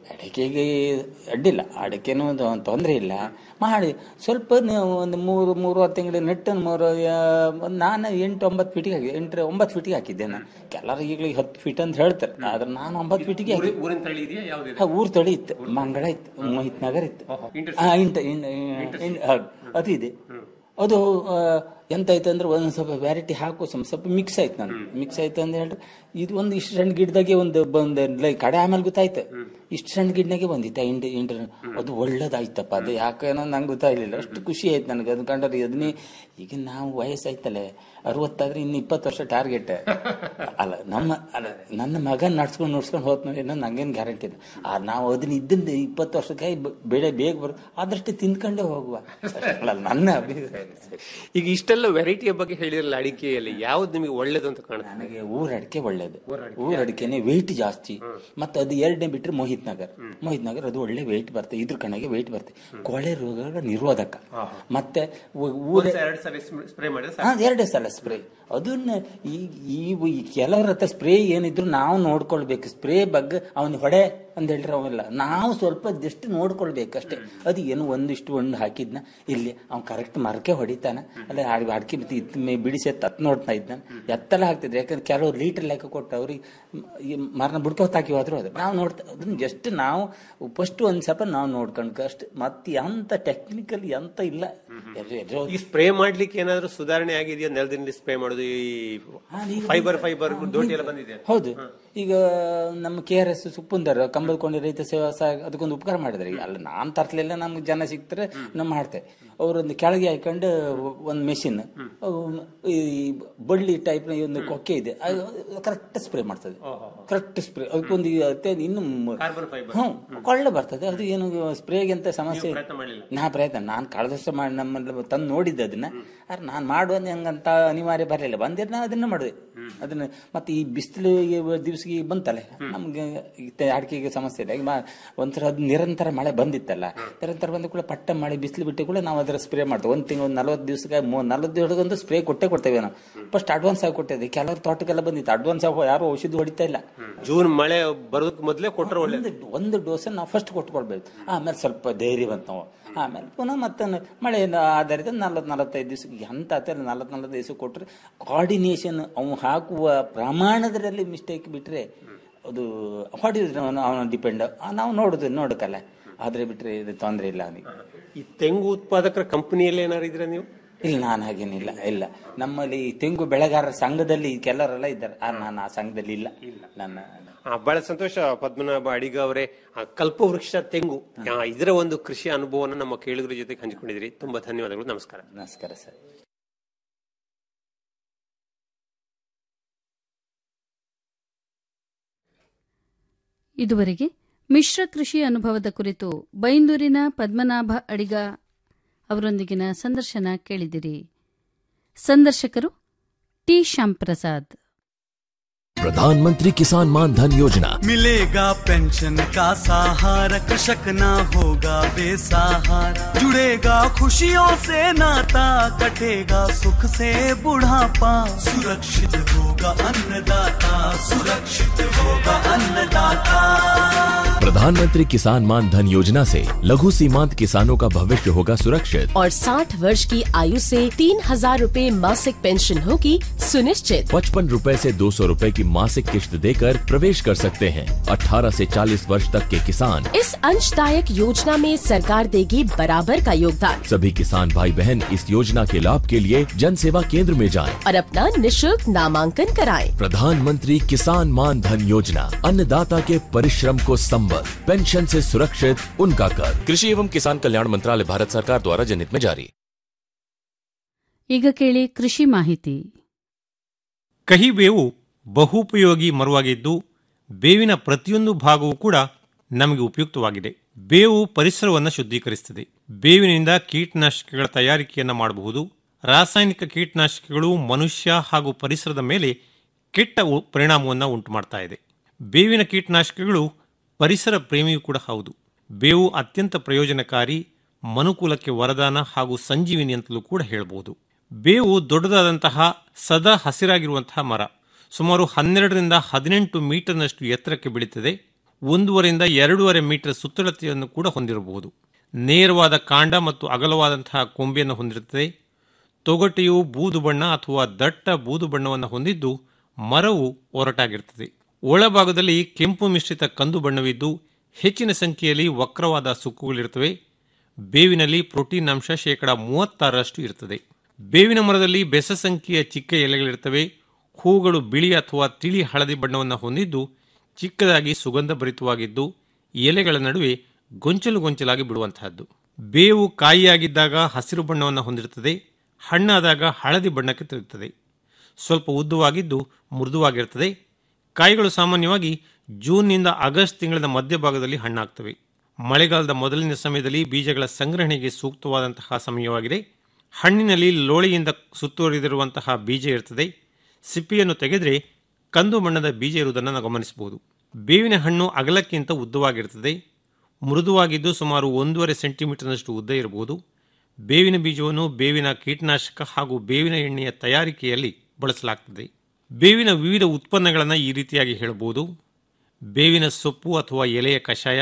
O: ಅಡಿಕೆಗೆ ಅಡ್ಡಿಲ್ಲ ಅಡಿಕೆನೂ ತೊಂದರೆ ಇಲ್ಲ ಮಾಡಿ ಸ್ವಲ್ಪ ನೀವು ಒಂದು ಮೂರು ಮೂರುವತ್ತು ತಿಂಗಳು ನೆಟ್ಟು ಮೂರು ಆ, ಒಂದ್ ನಾನು ಎಂಟು ಒಂಬತ್ತು ಫೀಟಿಗೆ ಹಾಕಿ ಎಂಟು ಒಂಬತ್ತು ಫೀಟಿಗೆ ಹಾಕಿದ್ದೆ ನಾನು ಕೆಲವರು ಈಗಲೂ ಹತ್ತು ಫೀಟ್ ಅಂತ ಹೇಳ್ತಾರೆ ಆದ್ರೆ ನಾನು ಒಂಬತ್ತು ಫೀಟಿಗೆ ಹಾಕಿದ್ದೆ.
N: ಊರಿನ ತಳಿ ಇದೆಯಾ ಯಾವ್ದಿದೆ
O: ಹಾ, ಊರ್ ತಳಿ ಇತ್ತು ಮಂಗಳ ಇತ್ತು ಮೋಹಿತ್ ನಗರ್ ಇತ್ತು ಹಾ, ಇಂಟ ಇನ್- ಇನ್- ಇನ್- ಹೌದು ಅದು ಇದೆ ಅದು ಆ, ಎಂತ ಆಯ್ತು ಅಂದ್ರೆ ಒಂದ್ ಸ್ವಲ್ಪ ವ್ಯಾರೈಟಿ ಹಾಕೋ ಸ್ವಲ್ಪ ಸ್ವಲ್ಪ ಮಿಕ್ಸ್ ಆಯ್ತು ನಾನು ಮಿಕ್ಸ್ ಆಯ್ತು ಅಂತ ಹೇಳ್ರೆ ಇದು ಒಂದು ಇಷ್ಟು ಸಣ್ಣ ಗಿಡದಾಗೆ ಒಂದು ಬಂದ ಕಡೆ ಆಮೇಲೆ ಗೊತ್ತಾಯ್ತು ಇಷ್ಟು ಸಣ್ಣ ಗಿಡನಾಗೆ ಬಂದಿತ್ತ ಇಂಟ ಇಂಟ ಅದು ಒಳ್ಳೇದಾಯ್ತಪ್ಪ ಅದು ಯಾಕೇನೋ ನಂಗೆ ಗೊತ್ತಾಗ್ಲಿಲ್ಲ ಅಷ್ಟು ಖುಷಿ ಆಯ್ತು ನನಗೆ ಅದು ಕಂಡ್ರೆ ಅದನ್ನೇ ಈಗ ನಾವು ವಯಸ್ಸಾಯ್ತಲ್ಲ ಅರವತ್ತಾದ್ರೆ ಇನ್ನು ಇಪ್ಪತ್ತು ವರ್ಷ ಟಾರ್ಗೆಟ್ ಅಲ್ಲ ನಮ್ಮ ಅಲ್ಲ ನನ್ನ ಮಗನ್ ನಡ್ಸ್ಕೊಂಡು ನೋಡ್ಸ್ಕೊಂಡು ಹೋತ್ ಏನೋ ನಂಗೇನು ಗ್ಯಾರಂಟಿ ಇಲ್ಲ ಆ ನಾವು ಅದನ್ನ ಇದ್ದಿಂದ ಇಪ್ಪತ್ತು ವರ್ಷಕ್ಕೆ ಬ- ಬೆಳೆ ಬೇಗ ಬರು ಆದಷ್ಟು ತಿಂದ್ಕೊಂಡೇ ಹೋಗುವ ಅಲ್ಲ ನನ್ನ ಅಭಿಪ್ರಾಯ
N: ಈಗ ಇಷ್ಟೆಲ್ಲ ವೆರೈಟಿಯ ಬಗ್ಗೆ ಹೇಳಿರಲ್ಲ ಅಡಿಕೆಯಲ್ಲಿ ಯಾವ್ದು ನಿಮಗೆ ಒಳ್ಳೇದು ಅಂತ ಕಾಣುತ್ತೆ
O: ನನಗೆ ಊರ ಅಡಿಕೆ ಒಳ್ಳೇದು ಊರ ಅಡಿಕೆನೆ ವೆಯ್ಟ್ ಜಾಸ್ತಿ ಮತ್ತೆ ಅದು ಎರಡನೇ ಬಿಟ್ರೆ ಮೋಹಿತ್ ನಗರ್ ಮೋಹಿತ್ ನಗರ್ ಅದು ಒಳ್ಳೆ ವೆಯ್ಟ್ ಬರ್ತದೆ ಇದ್ರ ಕಣಗೆ ವೆಯ್ಟ್ ಬರ್ತದೆ ಕೊಳೆ ರೋಗಗಳ ನಿರೋಧಕ ಮತ್ತೆ ಊ- ಊರ
N: ಎರಡು ಸಲ ಸ್ಪ್ರೇ ಮಾಡಿದ್ರೆ
O: ಹಾ ಎರಡೇ ಸಲ ಸ್ಪ್ರೇ ಅದನ್ನ ಈ ಈ ಈ ಕೆಲವ್ರ ಹತ್ರ ಸ್ಪ್ರೇ ಏನಿದ್ರು ನಾವು ನೋಡ್ಕೊಳ್ಬೇಕು ಸ್ಪ್ರೇ ಬಗ್ಗೆ ಅವನು ಹೊಡೆ ಅಂತ ಹೇಳ್ರೆ ಅವೆಲ್ಲ ನಾವು ಸ್ವಲ್ಪ ಜಸ್ಟ್ ನೋಡ್ಕೊಳ್ಬೇಕು ಅಷ್ಟೇ ಅದು ಏನು ಒಂದಿಷ್ಟು ಒಂದು ಹಾಕಿದ್ನ ಇಲ್ಲಿ ಅವ್ನು ಕರೆಕ್ಟ್ ಮರಕೆ ಹೊಡಿತಾನ ಅಲ್ಲ ಅಡ್- ಅಡ್ಕೆ ಬಿತ್ತು ಇತ್ ಮೇ ಬಿಡಿಸಿ ತತ್ ನೋಡ್ತಾ ಇದ್ನ ಎತ್ತಲ್ಲ ಹಾಕ್ತಿದ್ರು ಯಾಕಂದ್ರೆ ಕೆಲವ್ರು ಲೀಟರ್ ಲೆಕ್ಕ ಕೊಟ್ಟು ಅವ್ರಿಗೆ ಈ ಮರನ ಬುಡ್ಕೋತ್ ಹಾಕಿ ಹೋದ್ರು ಅದು ನಾವು ನೋಡ್ತಾ ಅದನ್ನ ಜಸ್ಟ್ ನಾವು ಫಸ್ಟ್ ಒಂದ್ ಸ್ವಲ್ಪ ನಾವು ನೋಡ್ಕೊಂಡ್ ಅಷ್ಟೇ ಮತ್ತೆ ಎಂತ ಟೆಕ್ನಿಕಲ್ ಎಂತ ಇಲ್ಲ ಎಲ್ರು- ಎಲ್ರು-
N: ಈ ಸ್ಪ್ರೇ ಮಾಡ್ಲಿಕ್ಕೆ ಏನಾದ್ರೂ ಸುಧಾರಣೆ ಆಗಿದೆಯಾ ನೆಲದಿಂದ ಸ್ಪ್ರೇ ಮಾಡೋದು ಈ ಫೈಬರ್ ಫೈಬರ್ ದೋಟಿ ಎಲ್ಲ ಬಂದಿದೆ
O: ಹೌದು ಈಗ ನಮ್ಮ ಕೆ ಆರ್ ಎಸ್ ಸುಪ್ಪುಂದರ್ ಕಂಬದಕೊಂಡಿ ರೈತ ಸೇವಾ ಸಹ ಅದಕ್ಕೊಂದು ಉಪಕಾರ ಮಾಡಿದ್ರೆ ಈಗ ಅಲ್ಲ ನಾನ್ ತರ್ಲಿಲ್ಲ ನಮ್ಗೆ ಜನ ಸಿಗ್ತಾರೆ ನಮ್ಮ ಮಾಡ್ತೇವೆ ಅವರೊಂದು ಕೆಳಗೆ ಹಾಕೊಂಡು ಒಂದು ಮೆಷಿನ್ ಈ ಬಳ್ಳಿ ಟೈಪ್ ಒಂದು ಕೊಕ್ಕೆ ಇದೆ ಕರೆಕ್ಟ್ ಸ್ಪ್ರೇ ಮಾಡ್ತದೆ ಕರೆಕ್ಟ್ ಸ್ಪ್ರೇ ಅದಕ್ಕೊಂದು ಈ ಅತ್ಯ- ಇನ್ನು ಮ- ಹ್ಮ್ ಕೊಳ್ಳೆ ಬರ್ತದೆ ಅದು ಏನು ಸ್ಪ್ರೇಗೆ ಅಂತ ಸಮಸ್ಯೆ ನಾ ಪ್ರಯತ್ನ ನಾನು ಕಳೆದ ವರ್ಷ ಮಾಡಿ ನಮ್ಮಲ್ಲಿ ತಂದು ನೋಡಿದ್ದೆ ಅದನ್ನ ಆದ್ರೆ ನಾನು ಮಾಡುವಂತ ಹೆಂಗಂತ ಅನಿವಾರ್ಯ ಬರಲಿಲ್ಲ ಬಂದಿರ ನಾ ಅದನ್ನ ಮಾಡಿದೆ ಅದನ್ನ ಮತ್ತೆ ಈ ಬಿಸಿಲಿಗೆ ದಿವಸಿಗೆ ಬಂತಲ್ಲ ನಮ್ಗೆ ಈ ತೆ- ಅಡಿಕೆಗೆ ಸಮಸ್ಯೆ ಇಲ್ಲ ಈಗ ಮಾ- ಒಂಥರ ಅದು ನಿರಂತರ ಮಳೆ ಬಂದಿತ್ತಲ್ಲ ನಿರಂತರ ಬಂದ ಕೂಡ ಪಟ್ಟ ಮಳೆ ಬಿಸಿಲು ಬಿಟ್ಟು ಕೂಡ ನಾವು ಅದರ ಸ್ಪ್ರೇ ಮಾಡ್ತೇವೆ ಒಂದು ತಿಂಗಳು ಒಂದು ನಲ್ವತ್ತು ದಿವಸಕ್ಕೆ ನಲ್ವತ್ತು ದಿವಸಕ್ಕೊಂದು ಸ್ಪ್ರೇ ಕೊಟ್ಟೆ ಕೊಡ್ತೇವೆ ನಾವು ಫಸ್ಟ್ ಅಡ್ವಾನ್ಸ್ ಆಗಿ ಕೊಟ್ಟಿದ್ದೆ ಕೆಲವ್ರ ತೋಟಕ್ಕೆಲ್ಲ ಬಂದಿತ್ತು ಅಡ್ವಾನ್ಸ್ ಆಗಿ ಯಾರು ಔಷಧಿ ಹೊಡಿತಾ ಇಲ್ಲ
N: ಜೂನ್ ಮಳೆ ಬರೋದಕ್ಕೆ ಮೊದಲೇ ಕೊಟ್ಟರೆ ಒಳ್ಳೆ
O: ಒಂದು ಒಂದು ಡೋಸ್ ನಾವು ಫಸ್ಟ್ ಕೊಟ್ಕೊಳ್ಬೇಕು ಆಮೇಲೆ ಸ್ವಲ್ಪ ಧೈರ್ಯ ಬಂತು ನಾವು ಆಮೇಲೆ ಪುನಃ ಮತ್ತೆ ಮಳೆ ಆಧಾರಿತ ನಲ್ವತ್ತು ನಲವತ್ತೈದು ದಿವಸಕ್ಕೆ ಎಂತ ಆತ ನಲ್ವತ್ತು ನಲ್ವತ್ತೈದು ದಿವಸ ಕೊಟ್ಟರೆ ಕೋಆರ್ಡಿನೇಷನ್ ಅವನು ಹಾಕುವ ಪ್ರಮಾಣದಲ್ಲಿ ಮಿಸ್ಟೇಕ್ ಬಿಟ್ರೆ ಅದು ಹೊಡಿದ್ರೆ ಅವನು ಡಿಪೆಂಡ್ ನಾವು ನೋಡುದು ನೋಡಕ್ಕಲ್ಲ ಆದ್ರೆ ಬಿಟ್ರೆ ಇದು ತೊಂದರೆ ಇಲ್ಲ ಅವನಿಗೆ
N: ಈ ತೆಂಗು ಉತ್ಪಾದಕರ ಕಂಪನಿಯಲ್ಲಿ ಏನಾರು ಇದ್ರೆ ನೀವು
O: ಇಲ್ಲ ನಾನು ಹಾಗೇನಿಲ್ಲ ಇಲ್ಲ ನಮ್ಮಲ್ಲಿ ತೆಂಗು ಬೆಳೆಗಾರರ ಸಂಘದಲ್ಲಿ ಕೆಲವರೆಲ್ಲ ಇದ್ದಾರೆ ಆ, ನಾನು ಆ ಸಂಘದಲ್ಲಿ ಇಲ್ಲ ನನ್ನ
N: ಆ, ಬಹಳ ಸಂತೋಷ ಪದ್ಮನಾಭ ಅಡಿಗ ಅವರೇ ಆ, ಕಲ್ಪವೃಕ್ಷ ತೆಂಗು ಆ, ಇದರ ಒಂದು ಕೃಷಿ ಅನುಭವವನ್ನು ನಮ್ಮ ಕೇಳುಗರ ಜೊತೆ ಹಂಚಿಕೊಂಡಿದ್ರಿ ತುಂಬಾ ಧನ್ಯವಾದಗಳು ನಮಸ್ಕಾರ
O: ನಮಸ್ಕಾರ ಸರ್
A: ಇದುವರೆಗೆ ಮಿಶ್ರ ಕೃಷಿ ಅನುಭವದ ಕುರಿತು ಬೈಂದೂರಿನ ಪದ್ಮನಾಭ ಅಡಿಗ ಅವರೊಂದಿಗಿನ ಸಂದರ್ಶನ ಕೇಳಿದಿರಿ ಸಂದರ್ಶಕರು ಟಿ ಶ್ಯಾಂಪ್ರಸಾದ್
G: प्रधानमंत्री किसान मान धन योजना
I: मिलेगा पेंशन का सहारा कृषक ना होगा बेसहारा जुड़ेगा खुशियों से नाता कटेगा सुख से बुढ़ापा सुरक्षित होगा अन्नदाता सुरक्षित होगा अन्नदाता
G: प्रधानमंत्री किसान मान धन योजना से लघु सीमांत किसानों का भविष्य होगा सुरक्षित
P: और 60 वर्ष की आयु से तीन हजार रूपए मासिक पेंशन होगी सुनिश्चित
G: पचपन रूपए से दो सौ रूपए की मासिक किश्त देकर प्रवेश कर सकते हैं 18 से 40 वर्ष तक के किसान
P: इस अंशदायक योजना में सरकार देगी बराबर का योगदान
G: सभी किसान भाई बहन इस योजना के लाभ के लिए जन सेवा केंद्र में जाएं।
P: और अपना निशुल्क नामांकन कराएं।
G: प्रधानमंत्री किसान मान धन योजना अन्नदाता के परिश्रम को संबल पेंशन से सुरक्षित उनका कर कृषि एवं किसान कल्याण मंत्रालय भारत सरकार द्वारा जनहित में जारी
A: ಈಗ ಕೇಳಿ ಕೃಷಿ ಮಾಹಿತಿ
L: ಕಹಿ ಬೇವು ಬಹುಪಯೋಗಿ ಮರವಾಗಿದ್ದು ಬೇವಿನ ಪ್ರತಿಯೊಂದು ಭಾಗವೂ ಕೂಡ ನಮಗೆ ಉಪಯುಕ್ತವಾಗಿದೆ ಬೇವು ಪರಿಸರವನ್ನು ಶುದ್ಧೀಕರಿಸುತ್ತದೆ ಬೇವಿನಿಂದ ಕೀಟನಾಶಕಗಳ ತಯಾರಿಕೆಯನ್ನು ಮಾಡಬಹುದು ರಾಸಾಯನಿಕ ಕೀಟನಾಶಕಗಳು ಮನುಷ್ಯ ಹಾಗೂ ಪರಿಸರದ ಮೇಲೆ ಕೆಟ್ಟ ಉ- ಪರಿಣಾಮವನ್ನು ಉಂಟು ಮಾಡ್ತಾ ಇದೆ ಬೇವಿನ ಕೀಟನಾಶಕಗಳು ಪರಿಸರ ಪ್ರೇಮಿಯೂ ಕೂಡ ಹೌದು ಬೇವು ಅತ್ಯಂತ ಪ್ರಯೋಜನಕಾರಿ ಮನುಕುಲಕ್ಕೆ ವರದಾನ ಹಾಗೂ ಸಂಜೀವಿನಿ ಅಂತಲೂ ಕೂಡ ಹೇಳಬಹುದು ಬೇವು ದೊಡ್ಡದಾದಂತಹ ಸದಾ ಹಸಿರಾಗಿರುವಂತಹ ಮರ ಸುಮಾರು ಹನ್ನೆರಡರಿಂದ ಹದಿನೆಂಟು ಮೀಟರ್ನಷ್ಟು ಎತ್ತರಕ್ಕೆ ಬೆಳೀತದೆ
Q: ಒಂದೂವರೆಯಿಂದ ಎರಡೂವರೆ ಮೀಟರ್ ಸುತ್ತಳತೆಯನ್ನು ಕೂಡ ಹೊಂದಿರಬಹುದು ನೇರವಾದ ಕಾಂಡ ಮತ್ತು ಅಗಲವಾದಂತಹ ಕೊಂಬೆಯನ್ನು ಹೊಂದಿರುತ್ತದೆ ತೊಗಟೆಯು ಬೂದು ಬಣ್ಣ ಅಥವಾ ದಟ್ಟ ಬೂದು ಬಣ್ಣವನ್ನು ಹೊಂದಿದ್ದು ಮರವು ಒರಟಾಗಿರುತ್ತದೆ ಒಳಭಾಗದಲ್ಲಿ ಕೆಂಪು ಮಿಶ್ರಿತ ಕಂದು ಬಣ್ಣವಿದ್ದು ಹೆಚ್ಚಿನ ಸಂಖ್ಯೆಯಲ್ಲಿ ವಕ್ರವಾದ ಸುಕ್ಕುಗಳಿರುತ್ತವೆ ಬೇವಿನಲ್ಲಿ ಪ್ರೋಟೀನ್ ಅಂಶ ಶೇಕಡ ಮೂವತ್ತಾರರಷ್ಟು ಇರುತ್ತದೆ ಬೇವಿನ ಮರದಲ್ಲಿ ಬೆಸ ಸಂಖ್ಯೆಯ ಚಿಕ್ಕ ಎಲೆಗಳಿರುತ್ತವೆ ಹೂಗಳು ಬಿಳಿ ಅಥವಾ ತಿಳಿ ಹಳದಿ ಬಣ್ಣವನ್ನು ಹೊಂದಿದ್ದು ಚಿಕ್ಕದಾಗಿ ಸುಗಂಧ ಭರಿತವಾಗಿದ್ದು ಎಲೆಗಳ ನಡುವೆ ಗೊಂಚಲು ಗೊಂಚಲಾಗಿ ಬಿಡುವಂತಹದ್ದು ಬೇವು ಕಾಯಿಯಾಗಿದ್ದಾಗ ಹಸಿರು ಬಣ್ಣವನ್ನು ಹೊಂದಿರುತ್ತದೆ ಹಣ್ಣಾದಾಗ ಹಳದಿ ಬಣ್ಣಕ್ಕೆ ತಿರುಗುತ್ತದೆ ಸ್ವಲ್ಪ ಉದ್ದವಾಗಿದ್ದು ಮೃದುವಾಗಿರುತ್ತದೆ ಕಾಯಿಗಳು ಸಾಮಾನ್ಯವಾಗಿ ಜೂನ್ನಿಂದ ಆಗಸ್ಟ್ ತಿಂಗಳ ಮಧ್ಯಭಾಗದಲ್ಲಿ ಹಣ್ಣಾಗ್ತವೆ ಮಳೆಗಾಲದ ಮೊದಲಿನ ಸಮಯದಲ್ಲಿ ಬೀಜಗಳ ಸಂಗ್ರಹಣೆಗೆ ಸೂಕ್ತವಾದಂತಹ ಸಮಯವಾಗಿದೆ ಹಣ್ಣಿನಲ್ಲಿ ಲೋಳೆಯಿಂದ ಸುತ್ತುವರಿದಿರುವಂತಹ ಬೀಜ ಇರುತ್ತದೆ ಸಿಪ್ಪಿಯನ್ನು ತೆಗೆದರೆ ಕಂದು ಬಣ್ಣದ ಬೀಜ ಇರುವುದನ್ನು ನಾವು ಗಮನಿಸಬಹುದು ಬೇವಿನ ಹಣ್ಣು ಅಗಲಕ್ಕಿಂತ ಉದ್ದವಾಗಿರುತ್ತದೆ ಮೃದುವಾಗಿದ್ದು ಸುಮಾರು ಒಂದೂವರೆ ಸೆಂಟಿಮೀಟರ್ನಷ್ಟು ಉದ್ದ ಇರಬಹುದು ಬೇವಿನ ಬೀಜವನ್ನು ಬೇವಿನ ಕೀಟನಾಶಕ ಹಾಗೂ ಬೇವಿನ ಎಣ್ಣೆಯ ತಯಾರಿಕೆಯಲ್ಲಿ ಬಳಸಲಾಗುತ್ತದೆ ಬೇವಿನ ವಿವಿಧ ಉತ್ಪನ್ನಗಳನ್ನು ಈ ರೀತಿಯಾಗಿ ಹೇಳಬಹುದು ಬೇವಿನ ಸೊಪ್ಪು ಅಥವಾ ಎಲೆಯ ಕಷಾಯ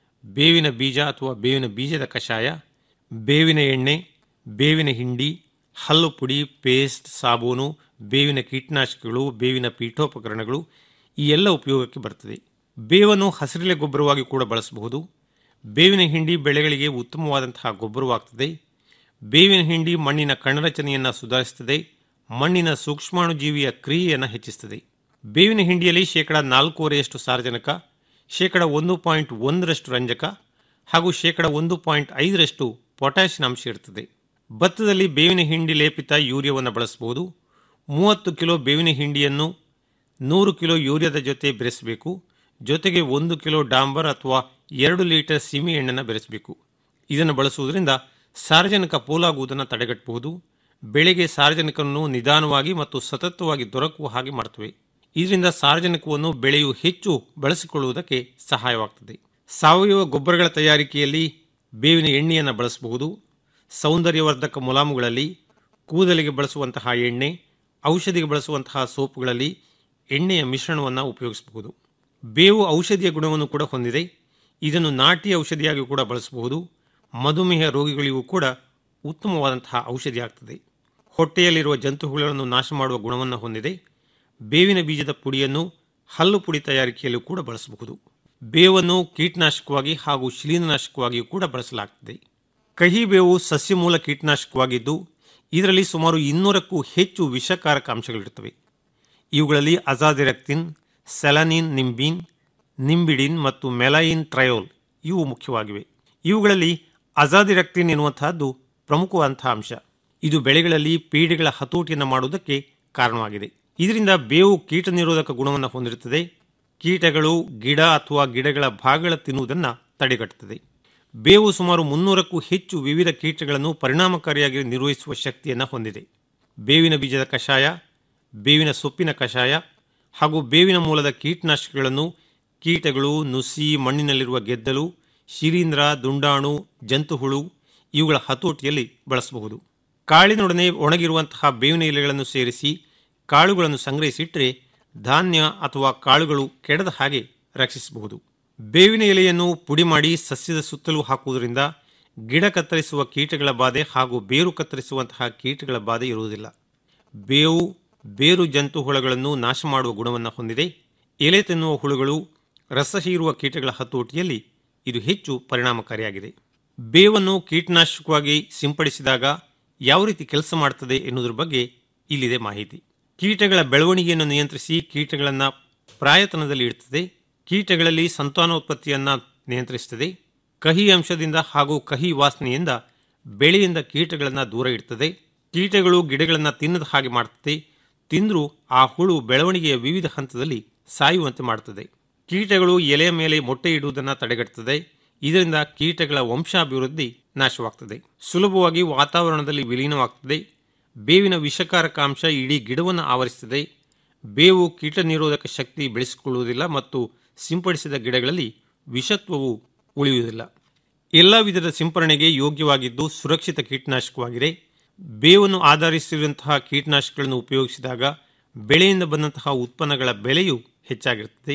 Q: ಬೇವಿನ ಬೀಜ ಅಥವಾ ಬೇವಿನ ಬೀಜದ ಕಷಾಯ ಬೇವಿನ ಎಣ್ಣೆ ಬೇವಿನ ಹಿಂಡಿ ಹಲ್ಲು ಪುಡಿ ಪೇಸ್ಟ್ ಸಾಬೂನು ಬೇವಿನ ಕೀಟನಾಶಕಗಳು ಬೇವಿನ ಪೀಠೋಪಕರಣಗಳು ಈ ಎಲ್ಲ ಉಪಯೋಗಕ್ಕೆ ಬರ್ತದೆ ಬೇವನ್ನು ಹಸಿರೆಲೆ ಗೊಬ್ಬರವಾಗಿ ಕೂಡ ಬಳಸಬಹುದು ಬೇವಿನ ಹಿಂಡಿ ಬೆಳೆಗಳಿಗೆ ಉತ್ತಮವಾದಂತಹ ಗೊಬ್ಬರವಾಗ್ತದೆ ಬೇವಿನ ಹಿಂಡಿ ಮಣ್ಣಿನ ಕಣರಚನೆಯನ್ನು ಸುಧಾರಿಸುತ್ತದೆ ಮಣ್ಣಿನ ಸೂಕ್ಷ್ಮಾಣುಜೀವಿಯ ಕ್ರಿಯೆಯನ್ನು ಹೆಚ್ಚಿಸುತ್ತದೆ ಬೇವಿನ ಹಿಂಡಿಯಲ್ಲಿ ಶೇಕಡ ನಾಲ್ಕೂವರೆಯಷ್ಟು ಸಾರಜನಕ ಶೇಕಡ ಒಂದು ಪಾಯಿಂಟ್ ಒಂದರಷ್ಟು ರಂಜಕ ಹಾಗೂ ಶೇಕಡ ಒಂದು ಪಾಯಿಂಟ್ ಐದರಷ್ಟು ಪೊಟ್ಯಾಷಿಯಂ ಅಂಶ ಇರುತ್ತದೆ ಭತ್ತದಲ್ಲಿ ಬೇವಿನ ಹಿಂಡಿ ಲೇಪಿತ ಯೂರಿಯಾವನ್ನು ಬಳಸಬಹುದು ಮೂವತ್ತು ಕಿಲೋ ಬೇವಿನ ಹಿಂಡಿಯನ್ನು ನೂರು ಕಿಲೋ ಯೂರಿಯಾದ ಜೊತೆ ಬೆರೆಸಬೇಕು ಜೊತೆಗೆ ಒಂದು ಕಿಲೋ ಡಾಂಬರ್ ಅಥವಾ ಎರಡು ಲೀಟರ್ ಸಿಮಿ ಎಣ್ಣೆನ ಬೆರೆಸಬೇಕು ಇದನ್ನು ಬಳಸುವುದರಿಂದ ಸಾರ್ವಜನಿಕ ಪೋಲಾಗುವುದನ್ನು ತಡೆಗಟ್ಟಬಹುದು ಬೆಳೆಗೆ ಸಾರ್ವಜನಿಕವನ್ನು ನಿಧಾನವಾಗಿ ಮತ್ತು ಸತತವಾಗಿ ದೊರಕುವ ಹಾಗೆ ಮಾಡುತ್ತವೆ ಇದರಿಂದ ಸಾರ್ವಜನಿಕವನ್ನು ಬೆಳೆಯು ಹೆಚ್ಚು ಬಳಸಿಕೊಳ್ಳುವುದಕ್ಕೆ ಸಹಾಯವಾಗುತ್ತದೆ ಸಾವಯವ ಗೊಬ್ಬರಗಳ ತಯಾರಿಕೆಯಲ್ಲಿ ಬೇವಿನ ಎಣ್ಣೆಯನ್ನು ಬಳಸಬಹುದು ಸೌಂದರ್ಯವರ್ಧಕ ಮುಲಾಮುಗಳಲ್ಲಿ ಕೂದಲಿಗೆ ಬಳಸುವಂತಹ ಎಣ್ಣೆ ಔಷಧಿಗೆ ಬಳಸುವಂತಹ ಸೋಪುಗಳಲ್ಲಿ ಎಣ್ಣೆಯ ಮಿಶ್ರಣವನ್ನು ಉಪಯೋಗಿಸಬಹುದು ಬೇವು ಔಷಧಿಯ ಗುಣವನ್ನು ಕೂಡ ಹೊಂದಿದೆ ಇದನ್ನು ನಾಟಿ ಔಷಧಿಯಾಗಿ ಕೂಡ ಬಳಸಬಹುದು ಮಧುಮೇಹ ರೋಗಿಗಳಿಗೂ ಕೂಡ ಉತ್ತಮವಾದಂತಹ ಔಷಧಿ ಆಗ್ತದೆ ಹೊಟ್ಟೆಯಲ್ಲಿರುವ ಜಂತುಹುಗಳನ್ನು ನಾಶ ಮಾಡುವ ಗುಣವನ್ನು ಹೊಂದಿದೆ ಬೇವಿನ ಬೀಜದ ಪುಡಿಯನ್ನು ಹಲ್ಲು ಪುಡಿ ತಯಾರಿಕೆಯಲ್ಲೂ ಕೂಡ ಬಳಸಬಹುದು ಬೇವನ್ನು ಕೀಟನಾಶಕವಾಗಿ ಹಾಗೂ ಶಿಲೀನನಾಶಕವಾಗಿಯೂ ಕೂಡ ಬಳಸಲಾಗುತ್ತದೆ ಕಹಿ ಬೇವು ಸಸ್ಯಮೂಲ ಕೀಟನಾಶಕವಾಗಿದ್ದು ಇದರಲ್ಲಿ ಸುಮಾರು ಇನ್ನೂರಕ್ಕೂ ಹೆಚ್ಚು ವಿಷಕಾರಕ ಅಂಶಗಳಿರುತ್ತವೆ ಇವುಗಳಲ್ಲಿ ಅಜಾದಿರಕ್ತಿನ್ ಸೆಲನಿನ್ ನಿಂಬಿನ್ ನಿಂಬಿಡಿನ್ ಮತ್ತು ಮೆಲೈನ್ ಟ್ರಯೋಲ್ ಇವು ಮುಖ್ಯವಾಗಿವೆ ಇವುಗಳಲ್ಲಿ ಅಜಾದಿರಕ್ತಿನ್ ಎನ್ನುವಂತಹದ್ದು ಪ್ರಮುಖವಾದಂತಹ ಅಂಶ ಇದು ಬೆಳೆಗಳಲ್ಲಿ ಪೀಡೆಗಳ ಹತೋಟಿಯನ್ನು ಮಾಡುವುದಕ್ಕೆ ಕಾರಣವಾಗಿದೆ ಇದರಿಂದ ಬೇವು ಕೀಟ ನಿರೋಧಕ ಗುಣವನ್ನು ಹೊಂದಿರುತ್ತದೆ ಕೀಟಗಳು ಗಿಡ ಅಥವಾ ಗಿಡಗಳ ಭಾಗಗಳ ತಿನ್ನುವುದನ್ನು ತಡೆಗಟ್ಟುತ್ತದೆ ಬೇವು ಸುಮಾರು ಮುನ್ನೂರಕ್ಕೂ ಹೆಚ್ಚು ವಿವಿಧ ಕೀಟಗಳನ್ನು ಪರಿಣಾಮಕಾರಿಯಾಗಿ ನಿರ್ವಹಿಸುವ ಶಕ್ತಿಯನ್ನು ಹೊಂದಿದೆ ಬೇವಿನ ಬೀಜದ ಕಷಾಯ ಬೇವಿನ ಸೊಪ್ಪಿನ ಕಷಾಯ ಹಾಗೂ ಬೇವಿನ ಮೂಲದ ಕೀಟನಾಶಕಗಳನ್ನು ಕೀಟಗಳು ನುಸಿ ಮಣ್ಣಿನಲ್ಲಿರುವ ಗೆದ್ದಲು ಶಿಲೀಂಧ್ರ ದುಂಡಾಣು ಜಂತುಹುಳು ಇವುಗಳ ಹತೋಟಿಯಲ್ಲಿ ಬಳಸಬಹುದು ಕಾಳಿನೊಡನೆ ಒಣಗಿರುವಂತಹ ಬೇವಿನ ಎಲೆಗಳನ್ನು ಸೇರಿಸಿ ಕಾಳುಗಳನ್ನು ಸಂಗ್ರಹಿಸಿಟ್ಟರೆ ಧಾನ್ಯ ಅಥವಾ ಕಾಳುಗಳು ಕೆಡದ ಹಾಗೆ ರಕ್ಷಿಸಬಹುದು ಬೇವಿನ ಎಲೆಯನ್ನು ಪುಡಿ ಮಾಡಿ ಸಸ್ಯದ ಸುತ್ತಲೂ ಹಾಕುವುದರಿಂದ ಗಿಡ ಕತ್ತರಿಸುವ ಕೀಟಗಳ ಬಾಧೆ ಹಾಗೂ ಬೇರು ಕತ್ತರಿಸುವಂತಹ ಕೀಟಗಳ ಬಾಧೆ ಇರುವುದಿಲ್ಲ ಬೇವು ಬೇರು ಜಂತು ಹುಳಗಳನ್ನು ನಾಶ ಮಾಡುವ ಗುಣವನ್ನು ಹೊಂದಿದೆ ಎಲೆ ತಿನ್ನುವ ಹುಳುಗಳು ರಸ ಹೀರುವ ಕೀಟಗಳ ಹತೋಟಿಯಲ್ಲಿ ಇದು ಹೆಚ್ಚು ಪರಿಣಾಮಕಾರಿಯಾಗಿದೆ ಬೇವನ್ನು ಕೀಟನಾಶಕವಾಗಿ ಸಿಂಪಡಿಸಿದಾಗ ಯಾವ ರೀತಿ ಕೆಲಸ ಮಾಡುತ್ತದೆ ಎನ್ನುವುದರ ಬಗ್ಗೆ ಇಲ್ಲಿದೆ ಮಾಹಿತಿ ಕೀಟಗಳ ಬೆಳವಣಿಗೆಯನ್ನು ನಿಯಂತ್ರಿಸಿ ಕೀಟಗಳನ್ನು ಪ್ರಾಯತನದಲ್ಲಿ ಇಡುತ್ತದೆ ಕೀಟಗಳಲ್ಲಿ ಸಂತಾನೋತ್ಪತ್ತಿಯನ್ನು ನಿಯಂತ್ರಿಸುತ್ತದೆ ಕಹಿ ಅಂಶದಿಂದ ಹಾಗೂ ಕಹಿ ವಾಸನೆಯಿಂದ ಬೆಳೆಯಿಂದ ಕೀಟಗಳನ್ನು ದೂರ ಇಡುತ್ತದೆ ಕೀಟಗಳು ಗಿಡಗಳನ್ನು ತಿನ್ನದ ಹಾಗೆ ಮಾಡುತ್ತದೆ ತಿಂದರೂ ಆ ಹುಳು ಬೆಳವಣಿಗೆಯ ವಿವಿಧ ಹಂತದಲ್ಲಿ ಸಾಯುವಂತೆ ಮಾಡುತ್ತದೆ ಕೀಟಗಳು ಎಲೆಯ ಮೇಲೆ ಮೊಟ್ಟೆ ಇಡುವುದನ್ನು ತಡೆಗಟ್ಟುತ್ತದೆ ಇದರಿಂದ ಕೀಟಗಳ ವಂಶಾಭಿವೃದ್ಧಿ ನಾಶವಾಗ್ತದೆ ಸುಲಭವಾಗಿ ವಾತಾವರಣದಲ್ಲಿ ವಿಲೀನವಾಗ್ತದೆ ಬೇವಿನ ವಿಷಕಾರಕ ಅಂಶ ಇಡೀ ಗಿಡವನ್ನು ಆವರಿಸುತ್ತದೆ ಬೇವು ಕೀಟ ನಿರೋಧಕ ಶಕ್ತಿ ಬೆಳೆಸಿಕೊಳ್ಳುವುದಿಲ್ಲ ಮತ್ತು ಸಿಂಪಡಿಸಿದ ಗಿಡಗಳಲ್ಲಿ ವಿಷತ್ವವು ಉಳಿಯುವುದಿಲ್ಲ ಎಲ್ಲ ವಿಧದ ಸಿಂಪರಣೆಗೆ ಯೋಗ್ಯವಾಗಿದ್ದು ಸುರಕ್ಷಿತ ಕೀಟನಾಶಕವಾಗಿದೆ ಬೇವನ್ನು ಆಧರಿಸಿರುವಂತಹ ಕೀಟನಾಶಕಗಳನ್ನು ಉಪಯೋಗಿಸಿದಾಗ ಬೆಳೆಯಿಂದ ಬಂದಂತಹ ಉತ್ಪನ್ನಗಳ ಬೆಲೆಯು ಹೆಚ್ಚಾಗಿರುತ್ತದೆ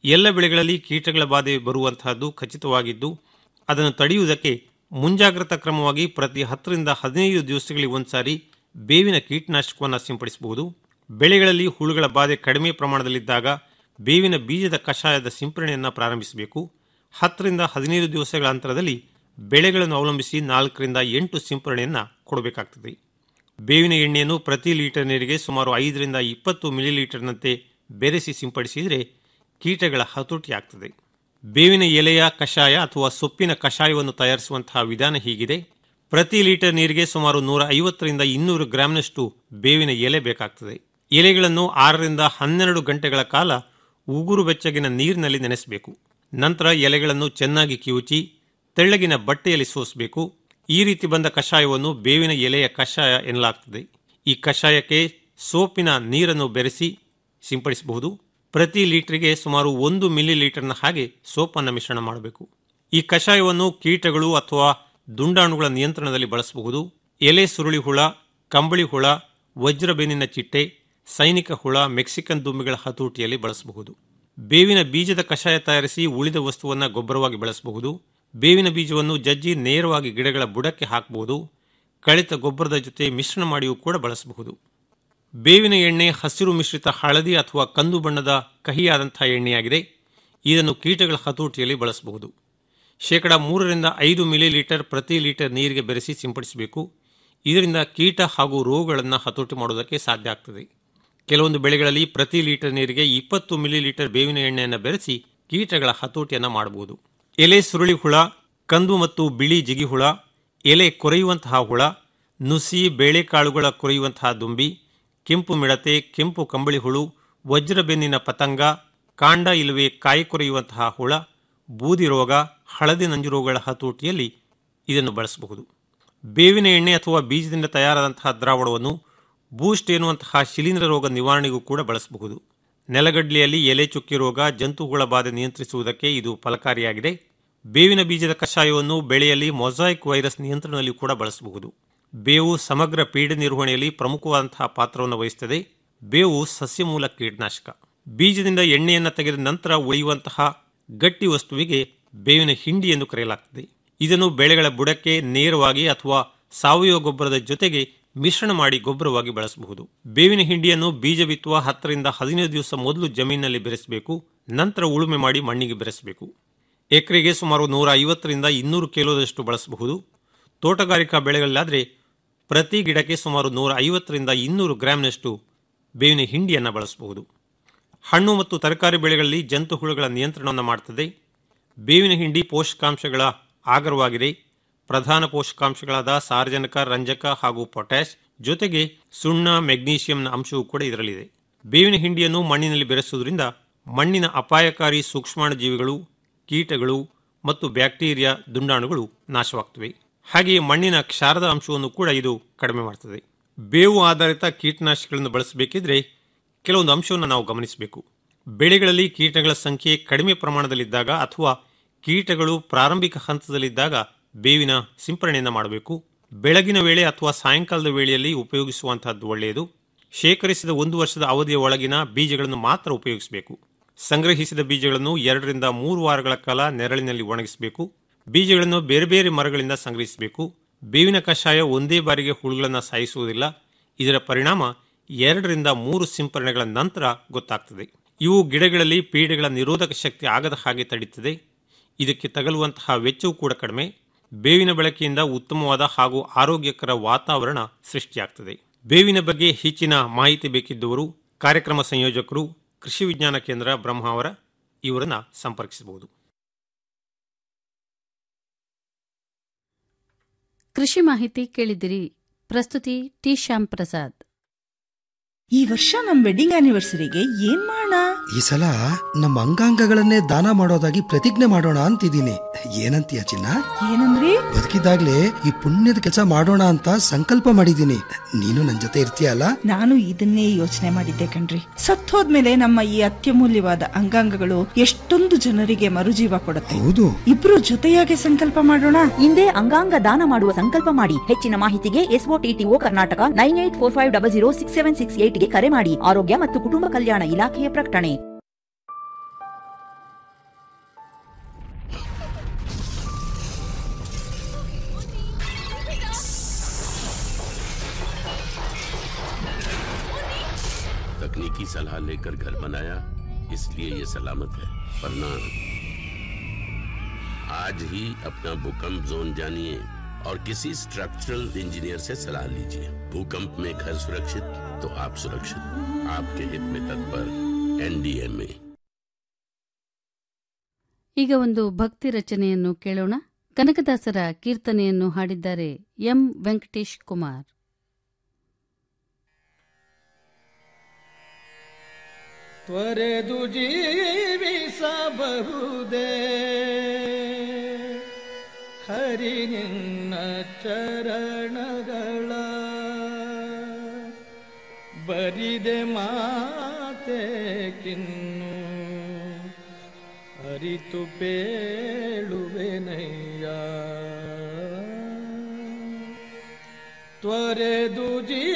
Q: ಎಲ್ಲ ಬೆಳೆಗಳಲ್ಲಿ ಕೀಟಗಳ ಬಾಧೆ ಬರುವಂತಹದ್ದು ಖಚಿತವಾಗಿದ್ದು ಅದನ್ನು ತಡೆಯುವುದಕ್ಕೆ ಮುಂಜಾಗ್ರತಾ ಕ್ರಮವಾಗಿ ಪ್ರತಿ ಹತ್ತರಿಂದ ಹದಿನೈದು ದಿವಸಗಳಿಗೆ ಒಂದ್ಸಾರಿ ಬೇವಿನ ಕೀಟನಾಶಕವನ್ನು ಸಿಂಪಡಿಸಬಹುದು ಬೆಳೆಗಳಲ್ಲಿ ಹುಳುಗಳ ಬಾಧೆ ಕಡಿಮೆ ಪ್ರಮಾಣದಲ್ಲಿದ್ದಾಗ ಬೇವಿನ ಬೀಜದ ಕಷಾಯದ ಸಿಂಪರಣೆಯನ್ನು ಪ್ರಾರಂಭಿಸಬೇಕು ಹತ್ತರಿಂದ ಹದಿನೈದು ದಿವಸಗಳ ಅಂತರದಲ್ಲಿ ಬೆಳೆಗಳನ್ನು ಅವಲಂಬಿಸಿ ನಾಲ್ಕರಿಂದ ಎಂಟು ಸಿಂಪರಣೆಯನ್ನು ಕೊಡಬೇಕಾಗ್ತದೆ ಬೇವಿನ ಎಣ್ಣೆಯನ್ನು ಪ್ರತಿ ಲೀಟರ್ ನೀರಿಗೆ ಸುಮಾರು ಐದರಿಂದ ಇಪ್ಪತ್ತು ಮಿಲಿಲೀಟರ್ನಂತೆ ಬೆರೆಸಿ ಸಿಂಪಡಿಸಿದರೆ ಕೀಟಗಳ ಹತೋಟಿ ಆಗ್ತದೆ ಬೇವಿನ ಎಲೆಯ ಕಷಾಯ ಅಥವಾ ಸೊಪ್ಪಿನ ಕಷಾಯವನ್ನು ತಯಾರಿಸುವಂತಹ ವಿಧಾನ ಹೀಗಿದೆ ಪ್ರತಿ ಲೀಟರ್ ನೀರಿಗೆ ಸುಮಾರು ನೂರ ಐವತ್ತರಿಂದ ಇನ್ನೂರು ಗ್ರಾಂನಷ್ಟು ಬೇವಿನ ಎಲೆ ಬೇಕಾಗ್ತದೆ ಎಲೆಗಳನ್ನು ಆರರಿಂದ ಹನ್ನೆರಡು ಗಂಟೆಗಳ ಕಾಲ ಉಗುರು ಬೆಚ್ಚಗಿನ ನೀರಿನಲ್ಲಿ ನೆನೆಸಬೇಕು ನಂತರ ಎಲೆಗಳನ್ನು ಚೆನ್ನಾಗಿ ಕಿವುಚಿ ತೆಳ್ಳಗಿನ ಬಟ್ಟೆಯಲ್ಲಿ ಸೋಸಬೇಕು ಈ ರೀತಿ ಬಂದ ಕಷಾಯವನ್ನು ಬೇವಿನ ಎಲೆಯ ಕಷಾಯ ಎನ್ನಲಾಗ್ತದೆ ಈ ಕಷಾಯಕ್ಕೆ ಸೋಪಿನ ನೀರನ್ನು ಬೆರೆಸಿ ಸಿಂಪಡಿಸಬಹುದು ಪ್ರತಿ ಲೀಟರ್ಗೆ ಸುಮಾರು ಒಂದು ಮಿಲಿ ಲೀಟರ್ನ ಹಾಗೆ ಸೋಪನ್ನು ಮಿಶ್ರಣ ಮಾಡಬೇಕು ಈ ಕಷಾಯವನ್ನು ಕೀಟಗಳು ಅಥವಾ ದುಂಡಾಣುಗಳ ನಿಯಂತ್ರಣದಲ್ಲಿ ಬಳಸಬಹುದು ಎಲೆ ಸುರುಳಿ ಹುಳ ಕಂಬಳಿ ಹುಳ ವಜ್ರಬೆನ್ನಿನ ಚಿಟ್ಟೆ ಸೈನಿಕ ಹುಳ ಮೆಕ್ಸಿಕನ್ ದುಂಬಿಗಳ ಹತೋಟಿಯಲ್ಲಿ ಬಳಸಬಹುದು ಬೇವಿನ ಬೀಜದ ಕಷಾಯ ತಯಾರಿಸಿ ಉಳಿದ ವಸ್ತುವನ್ನು ಗೊಬ್ಬರವಾಗಿ ಬಳಸಬಹುದು ಬೇವಿನ ಬೀಜವನ್ನು ಜಜ್ಜಿ ನೇರವಾಗಿ ಗಿಡಗಳ ಬುಡಕ್ಕೆ ಹಾಕಬಹುದು ಕಳಿತ ಗೊಬ್ಬರದ ಜೊತೆ ಮಿಶ್ರಣ ಮಾಡಿಯೂ ಕೂಡ ಬಳಸಬಹುದು ಬೇವಿನ ಎಣ್ಣೆ ಹಸಿರು ಮಿಶ್ರಿತ ಹಳದಿ ಅಥವಾ ಕಂದು ಬಣ್ಣದ ಕಹಿಯಾದಂತಹ ಎಣ್ಣೆಯಾಗಿದೆ ಇದನ್ನು ಕೀಟಗಳ ಹತೋಟಿಯಲ್ಲಿ ಬಳಸಬಹುದು ಶೇಕಡ ಮೂರರಿಂದ ಐದು ಮಿಲಿ ಲೀಟರ್ ಪ್ರತಿ ಲೀಟರ್ ನೀರಿಗೆ ಬೆರೆಸಿ ಸಿಂಪಡಿಸಬೇಕು ಇದರಿಂದ ಕೀಟ ಹಾಗೂ ರೋಗಗಳನ್ನು ಹತೋಟಿ ಮಾಡುವುದಕ್ಕೆ ಸಾಧ್ಯ ಆಗ್ತದೆ ಕೆಲವೊಂದು ಬೆಳೆಗಳಲ್ಲಿ ಪ್ರತಿ ಲೀಟರ್ ನೀರಿಗೆ ಇಪ್ಪತ್ತು ಮಿಲಿ ಲೀಟರ್ ಬೇವಿನ ಎಣ್ಣೆಯನ್ನು ಬೆರೆಸಿ ಕೀಟಗಳ ಹತೋಟಿಯನ್ನು ಮಾಡಬಹುದು ಎಲೆ ಸುರುಳಿ ಹುಳ ಕಂದು ಮತ್ತು ಬಿಳಿ ಜಿಗಿ ಹುಳ ಎಲೆ ಕೊರೆಯುವಂತಹ ಹುಳ ನುಸಿ ಬೇಳೆಕಾಳುಗಳ ಕೊರೆಯುವಂತಹ ದುಂಬಿ ಕೆಂಪು ಮಿಡತೆ ಕೆಂಪು ಕಂಬಳಿ ಹುಳು ವಜ್ರಬೆನ್ನಿನ ಪತಂಗ ಕಾಂಡ ಇಲ್ಲವೇ ಕಾಯಿ ಕೊರೆಯುವಂತಹ ಹುಳ ಬೂದಿ ರೋಗ ಹಳದಿ ನಂಜು ರೋಗಗಳ ಹತೋಟಿಯಲ್ಲಿ ಇದನ್ನು ಬಳಸಬಹುದು ಬೇವಿನ ಎಣ್ಣೆ ಅಥವಾ ಬೀಜದಿಂದ ತಯಾರಾದಂತಹ ದ್ರಾವಣವನ್ನು ಬೂಸ್ಟ್ ಎನ್ನುವಂತಹ ಶಿಲೀಂಧ್ರ ರೋಗ ನಿವಾರಣೆಗೂ ಕೂಡ ಬಳಸಬಹುದು ನೆಲಗಡ್ಲೆಯಲ್ಲಿ ಎಲೆ ಚುಕ್ಕಿ ರೋಗ ಜಂತುಹುಳ ಬಾಧೆ ನಿಯಂತ್ರಿಸುವುದಕ್ಕೆ ಇದು ಫಲಕಾರಿಯಾಗಿದೆ ಬೇವಿನ ಬೀಜದ ಕಷಾಯವನ್ನು ಬೆಳೆಯಲ್ಲಿ ಮೊಸಾಯಿಕ್ ವೈರಸ್ ನಿಯಂತ್ರಣದಲ್ಲಿ ಕೂಡ ಬಳಸಬಹುದು ಬೇವು ಸಮಗ್ರ ಪೀಡೆ ನಿರ್ವಹಣೆಯಲ್ಲಿ ಪ್ರಮುಖವಾದಂತಹ ಪಾತ್ರವನ್ನು ವಹಿಸುತ್ತದೆ ಬೇವು ಸಸ್ಯಮೂಲ ಕೀಟನಾಶಕ ಬೀಜದಿಂದ ಎಣ್ಣೆಯನ್ನು ತೆಗೆದ ನಂತರ ಉಳಿಯುವಂತಹ ಗಟ್ಟಿ ವಸ್ತುವಿಗೆ ಬೇವಿನ ಹಿಂಡಿ ಎಂದು ಕರೆಯಲಾಗುತ್ತದೆ ಇದನ್ನು ಬೆಳೆಗಳ ಬುಡಕ್ಕೆ ನೇರವಾಗಿ ಅಥವಾ ಸಾವಯವ ಗೊಬ್ಬರದ ಜೊತೆಗೆ ಮಿಶ್ರಣ ಮಾಡಿ ಗೊಬ್ಬರವಾಗಿ ಬಳಸಬಹುದು ಬೇವಿನ ಹಿಂಡಿಯನ್ನು ಬೀಜ ಬಿತ್ತುವ ಹತ್ತರಿಂದ ಹದಿನೈದು ದಿವಸ ಮೊದಲು ಜಮೀನಿನಲ್ಲಿ ಬೆರೆಸಬೇಕು ನಂತರ ಉಳುಮೆ ಮಾಡಿ ಮಣ್ಣಿಗೆ ಬೆರೆಸಬೇಕು ಎಕರೆಗೆ ಸುಮಾರು ನೂರ ಐವತ್ತರಿಂದ ಇನ್ನೂರು ಕಿಲೋದಷ್ಟು ಬಳಸಬಹುದು ತೋಟಗಾರಿಕಾ ಬೆಳೆಗಳಲ್ಲಾದರೆ ಪ್ರತಿ ಗಿಡಕ್ಕೆ ಸುಮಾರು ನೂರ ಐವತ್ತರಿಂದ ಇನ್ನೂರು ಗ್ರಾಂನಷ್ಟು ಬೇವಿನ ಹಿಂಡಿಯನ್ನು ಬಳಸಬಹುದು ಹಣ್ಣು ಮತ್ತು ತರಕಾರಿ ಬೆಳೆಗಳಲ್ಲಿ ಜಂತು ಹುಳುಗಳ ನಿಯಂತ್ರಣವನ್ನು ಮಾಡುತ್ತದೆ ಬೇವಿನ ಹಿಂಡಿ ಪೋಷಕಾಂಶಗಳ ಆಗರವಾಗಿದೆ ಪ್ರಧಾನ ಪೋಷಕಾಂಶಗಳಾದ ಸಾರ್ವಜನಿಕ ರಂಜಕ ಹಾಗೂ ಪೊಟ್ಯಾಶ್ ಜೊತೆಗೆ ಸುಣ್ಣ ಮೆಗ್ನೀಷಿಯಂನ ಅಂಶವೂ ಕೂಡ ಇದರಲ್ಲಿದೆ ಬೇವಿನ ಹಿಂಡಿಯನ್ನು ಮಣ್ಣಿನಲ್ಲಿ ಬೆರೆಸುವುದರಿಂದ ಮಣ್ಣಿನ ಅಪಾಯಕಾರಿ ಸೂಕ್ಷ್ಮಾಣು ಜೀವಿಗಳು ಕೀಟಗಳು ಮತ್ತು ಬ್ಯಾಕ್ಟೀರಿಯಾ ದುಂಡಾಣುಗಳು ನಾಶವಾಗ್ತವೆ ಹಾಗೆಯೇ ಮಣ್ಣಿನ ಕ್ಷಾರದ ಅಂಶವನ್ನು ಕೂಡ ಇದು ಕಡಿಮೆ ಮಾಡ್ತದೆ ಬೇವು ಆಧಾರಿತ ಕೀಟನಾಶಕಗಳನ್ನು ಬಳಸಬೇಕಿದ್ರೆ ಕೆಲವೊಂದು ಅಂಶವನ್ನು ನಾವು ಗಮನಿಸಬೇಕು ಬೆಳೆಗಳಲ್ಲಿ ಕೀಟಗಳ ಸಂಖ್ಯೆ ಕಡಿಮೆ ಪ್ರಮಾಣದಲ್ಲಿದ್ದಾಗ ಅಥವಾ ಕೀಟಗಳು ಪ್ರಾರಂಭಿಕ ಹಂತದಲ್ಲಿದ್ದಾಗ ಬೇವಿನ ಸಿಂಪರಣೆಯನ್ನು ಮಾಡಬೇಕು ಬೆಳಗಿನ ವೇಳೆ ಅಥವಾ ಸಾಯಂಕಾಲದ ವೇಳೆಯಲ್ಲಿ ಉಪಯೋಗಿಸುವಂತಹದ್ದು ಒಳ್ಳೆಯದು ಶೇಖರಿಸಿದ ಒಂದು ವರ್ಷದ ಅವಧಿಯ ಒಳಗಿನ ಬೀಜಗಳನ್ನು ಮಾತ್ರ ಉಪಯೋಗಿಸಬೇಕು ಸಂಗ್ರಹಿಸಿದ ಬೀಜಗಳನ್ನು ಎರಡರಿಂದ ಮೂರು ವಾರಗಳ ಕಾಲ ನೆರಳಿನಲ್ಲಿ ಒಣಗಿಸಬೇಕು ಬೀಜಗಳನ್ನು ಬೇರೆ ಬೇರೆ ಮರಗಳಿಂದ ಸಂಗ್ರಹಿಸಬೇಕು ಬೇವಿನ ಕಷಾಯ ಒಂದೇ ಬಾರಿಗೆ ಹುಳುಗಳನ್ನು ಸಾಯಿಸುವುದಿಲ್ಲ ಇದರ ಪರಿಣಾಮ ಎರಡರಿಂದ ಮೂರು ಸಿಂಪರಣೆಗಳ ನಂತರ ಗೊತ್ತಾಗ್ತದೆ ಇವು ಗಿಡಗಳಲ್ಲಿ ಪೀಡೆಗಳ ನಿರೋಧಕ ಶಕ್ತಿ ಆಗದ ಹಾಗೆ ತಡೆಯುತ್ತದೆ ಇದಕ್ಕೆ ತಗಲುವಂತಹ ವೆಚ್ಚವೂ ಕೂಡ ಕಡಿಮೆ ಬೇವಿನ ಬಳಕೆಯಿಂದ ಉತ್ತಮವಾದ ಹಾಗೂ ಆರೋಗ್ಯಕರ ವಾತಾವರಣ ಸೃಷ್ಟಿಯಾಗ್ತದೆ ಬೇವಿನ ಬಗ್ಗೆ ಹೆಚ್ಚಿನ ಮಾಹಿತಿ ಬೇಕಿದ್ದವರು ಕಾರ್ಯಕ್ರಮ ಸಂಯೋಜಕರು ಕೃಷಿ ವಿಜ್ಞಾನ ಕೇಂದ್ರ ಬ್ರಹ್ಮಾವರ ಇವರನ್ನ ಸಂಪರ್ಕಿಸಬಹುದು
A: ಕೃಷಿ ಮಾಹಿತಿ ಕೇಳಿದಿರಿ ಪ್ರಸ್ತುತಿ ಟಿ ಶ್ಯಾಮ್ ಪ್ರಸಾದ್
B: ಈ ವರ್ಷ ನಮ್ ವೆಡ್ಡಿಂಗ್ ಆನಿವರ್ಸರಿಗೆ ಏನ್ ಮಾಡೋಣ
C: ಈ ಸಲ ನಮ್ಮ ಅಂಗಾಂಗಗಳನ್ನೇ ದಾನ ಮಾಡೋದಾಗಿ ಪ್ರತಿಜ್ಞೆ ಮಾಡೋಣ ಅಂತಿದ್ದೀನಿ ಏನಂತೀಯ ಚಿನ್ನ
B: ಏನಂದ್ರಿ
C: ಬದುಕಿದಾಗ್ಲೇ ಈ ಪುಣ್ಯದ ಕೆಲಸ ಮಾಡೋಣ ಅಂತ ಸಂಕಲ್ಪ ಮಾಡಿದ್ದೀನಿ ನೀನು ನನ್ ಜೊತೆ ಇರ್ತೀಯಲ್ಲ
B: ನಾನು ಇದನ್ನೇ ಯೋಚನೆ ಮಾಡಿದ್ದೆ ಕಣ್ರಿ ಸತ್ತೋದ್ಮೇಲೆ ನಮ್ಮ ಈ ಅತ್ಯಮೂಲ್ಯವಾದ ಅಂಗಾಂಗಗಳು ಎಷ್ಟೊಂದು ಜನರಿಗೆ ಮರುಜೀವ ಕೊಡುತ್ತೆ
C: ಹೌದು
B: ಇಬ್ರು ಜೊತೆಯಾಗಿ ಸಂಕಲ್ಪ ಮಾಡೋಣ
D: ಹಿಂದೆ ಅಂಗಾಂಗ ದಾನ ಮಾಡುವ ಸಂಕಲ್ಪ ಮಾಡಿ ಹೆಚ್ಚಿನ ಮಾಹಿತಿಗೆ ಎಸ್ಒಟಿಟಿಒ Karnataka nine eight four five double zero six seven six ಏಟ್ಗೆ ಕರೆ ಮಾಡಿ ಆರೋಗ್ಯ ಮತ್ತು ಕುಟುಂಬ ಕಲ್ಯಾಣ ಇಲಾಖೆಯ ಪ್ರಕಟಣೆ
K: तकनीकी सलाह लेकर घर बनाया इसलिए ये सलामत है वरना आज ही अपना भूकंप जोन जानिए और किसी स्ट्रक्चरल इंजीनियर से सलाह लीजिए भूकंप में घर सुरक्षित तो आप सुरक्षित आपके हित में तत्पर एनडीएमए
A: ಈಗ ಒಂದು ಭಕ್ತಿ ರಚನೆಯನ್ನು ಕೇಳೋಣ ಕನಕದಾಸರ ಕೀರ್ತನೆಯನ್ನು ಹಾಡಿದ್ದಾರೆ ಎಂ ವೆಂಕಟೇಶ್ ಕುಮಾರ್
R: ತ್ವರೆದು ಜೀವಿಸಬಹುದೇ ಹರಿ ನಿನ್ನ ಚರಣಗಳ ಬರಿದೆ ಮಾತೆ ಕಿನ್ನು ಅರಿತು ಪೇಳುವೆನಯ್ಯ ತ್ವರೆದು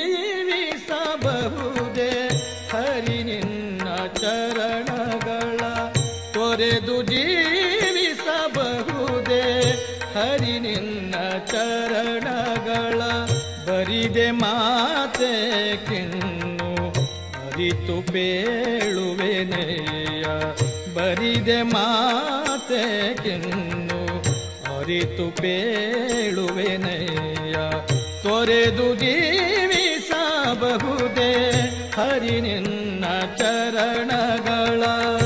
R: ಜೀವಿಸಬಹುದೇ ಹರಿ ನಿನ್ನ ಚರಣಗಳ ತೊರೆದು ಜೀವಿಸಬಹುದೇ ಹರಿ ನಿನ್ನ ಚರಣಗಳ ಬರಿದೆ ಮಾತೆ ಕಿನ್ನು ಅರಿತು ಪೇಳುವೆನೆಯ ಬರಿದೆ ಮಾತೆ ಕಿನ್ನು ಅರಿತು ಪೇಳುವೆನೆಯ ತೊರೆದು ಜೀವಿಸಬಹುದೇ ಹರಿ ನಿನ್ನ ಚರಣಗಳ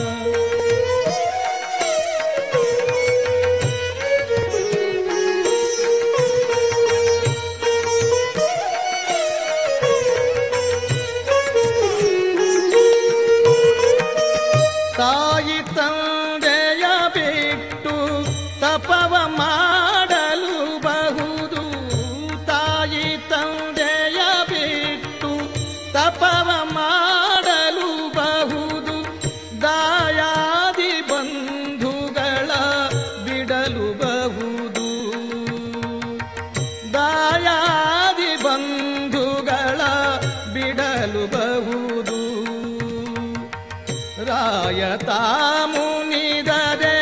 R: ತಾಯಿ ತಂದೆಯ ಬಿಟ್ಟು ತಪವ ಮಾಡಲು ಬಹುದು ತಾಯಿ ತಂದೆಯ ಬಿಟ್ಟು ತಪವ ಮಾಡಲು ಬಹುದು ದಾಯಾದಿ ಬಂಧುಗಳ ಬಿಡಲು ಬಹುದು ದಾಯಾದಿ ಬಂಧುಗಳ ಬಿಡಲು ಬಹುದು ರಾಯತ ಮುನಿದರೆ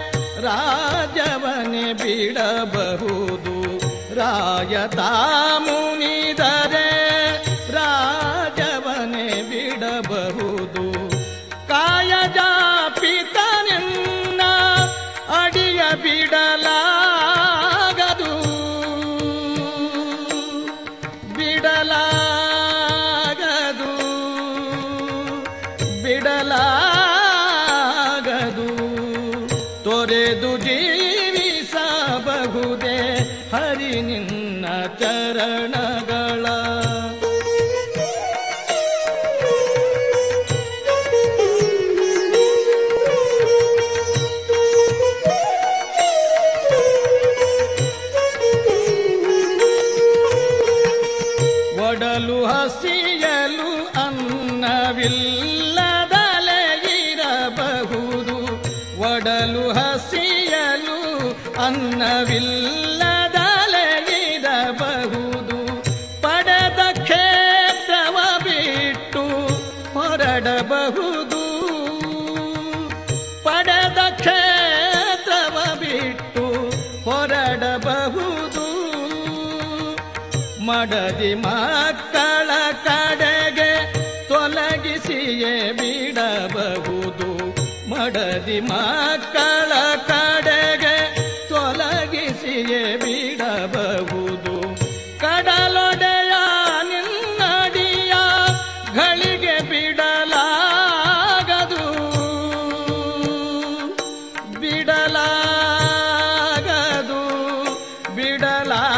R: ರಾಜವನೆ ಬಿಡಬಹುದು ರಾಯತ ಮುನಿದರೆ ರಾಜವನೆ ಬಿಡಬಹುದು ಕಾಯಜ ಪಿತನಿನ್ನ ಅಡಿಯ ಬಿಡಲಾಗದು ಬಿಡಲಾಗದು ಬಿಡಲಾಗದು ತೊರೆದು ಜೀವಿಸಬಹುದೇ ಹರಿ ನಿನ್ನ ಚರಣಗಳ ಒಡಲು ಹಸಿಯಲು ಅನ್ನವಿಲ್ಲದಲೆ ಇರಬಹುದು ಒಡಲು ಹಸಿಯಲು ಅನ್ನವಿಲ್ಲದಲೆ ಇರಬಹುದು ಪಡೆದ ಕ್ಷೇತ್ರವ ಬಿಟ್ಟು ಹೊರಡಬಹುದು ಪಡೆದ ಕ್ಷೇತ್ರವ ಬಿಟ್ಟು ಹೊರಡಬಹುದು ಮಡದಿ ಮಕ್ಕಳ ಕಡೆಗೆ ತೊಲಗಿಸಿಯೇ ಬಿಡಬಹುದು ಮಡದಿ ಮಕ್ಕಳ ಕಡೆಗೆ ತೊಲಗಿಸಿಯೇ ಬಿಡಬಹುದು ಕಡಲೊಡೆಯ ನಿನ್ನಡಿಯ ಗಳಿಗೆ ಬಿಡಲಾಗದು ಬಿಡಲಾಗದು ಬಿಡಲಾಗದು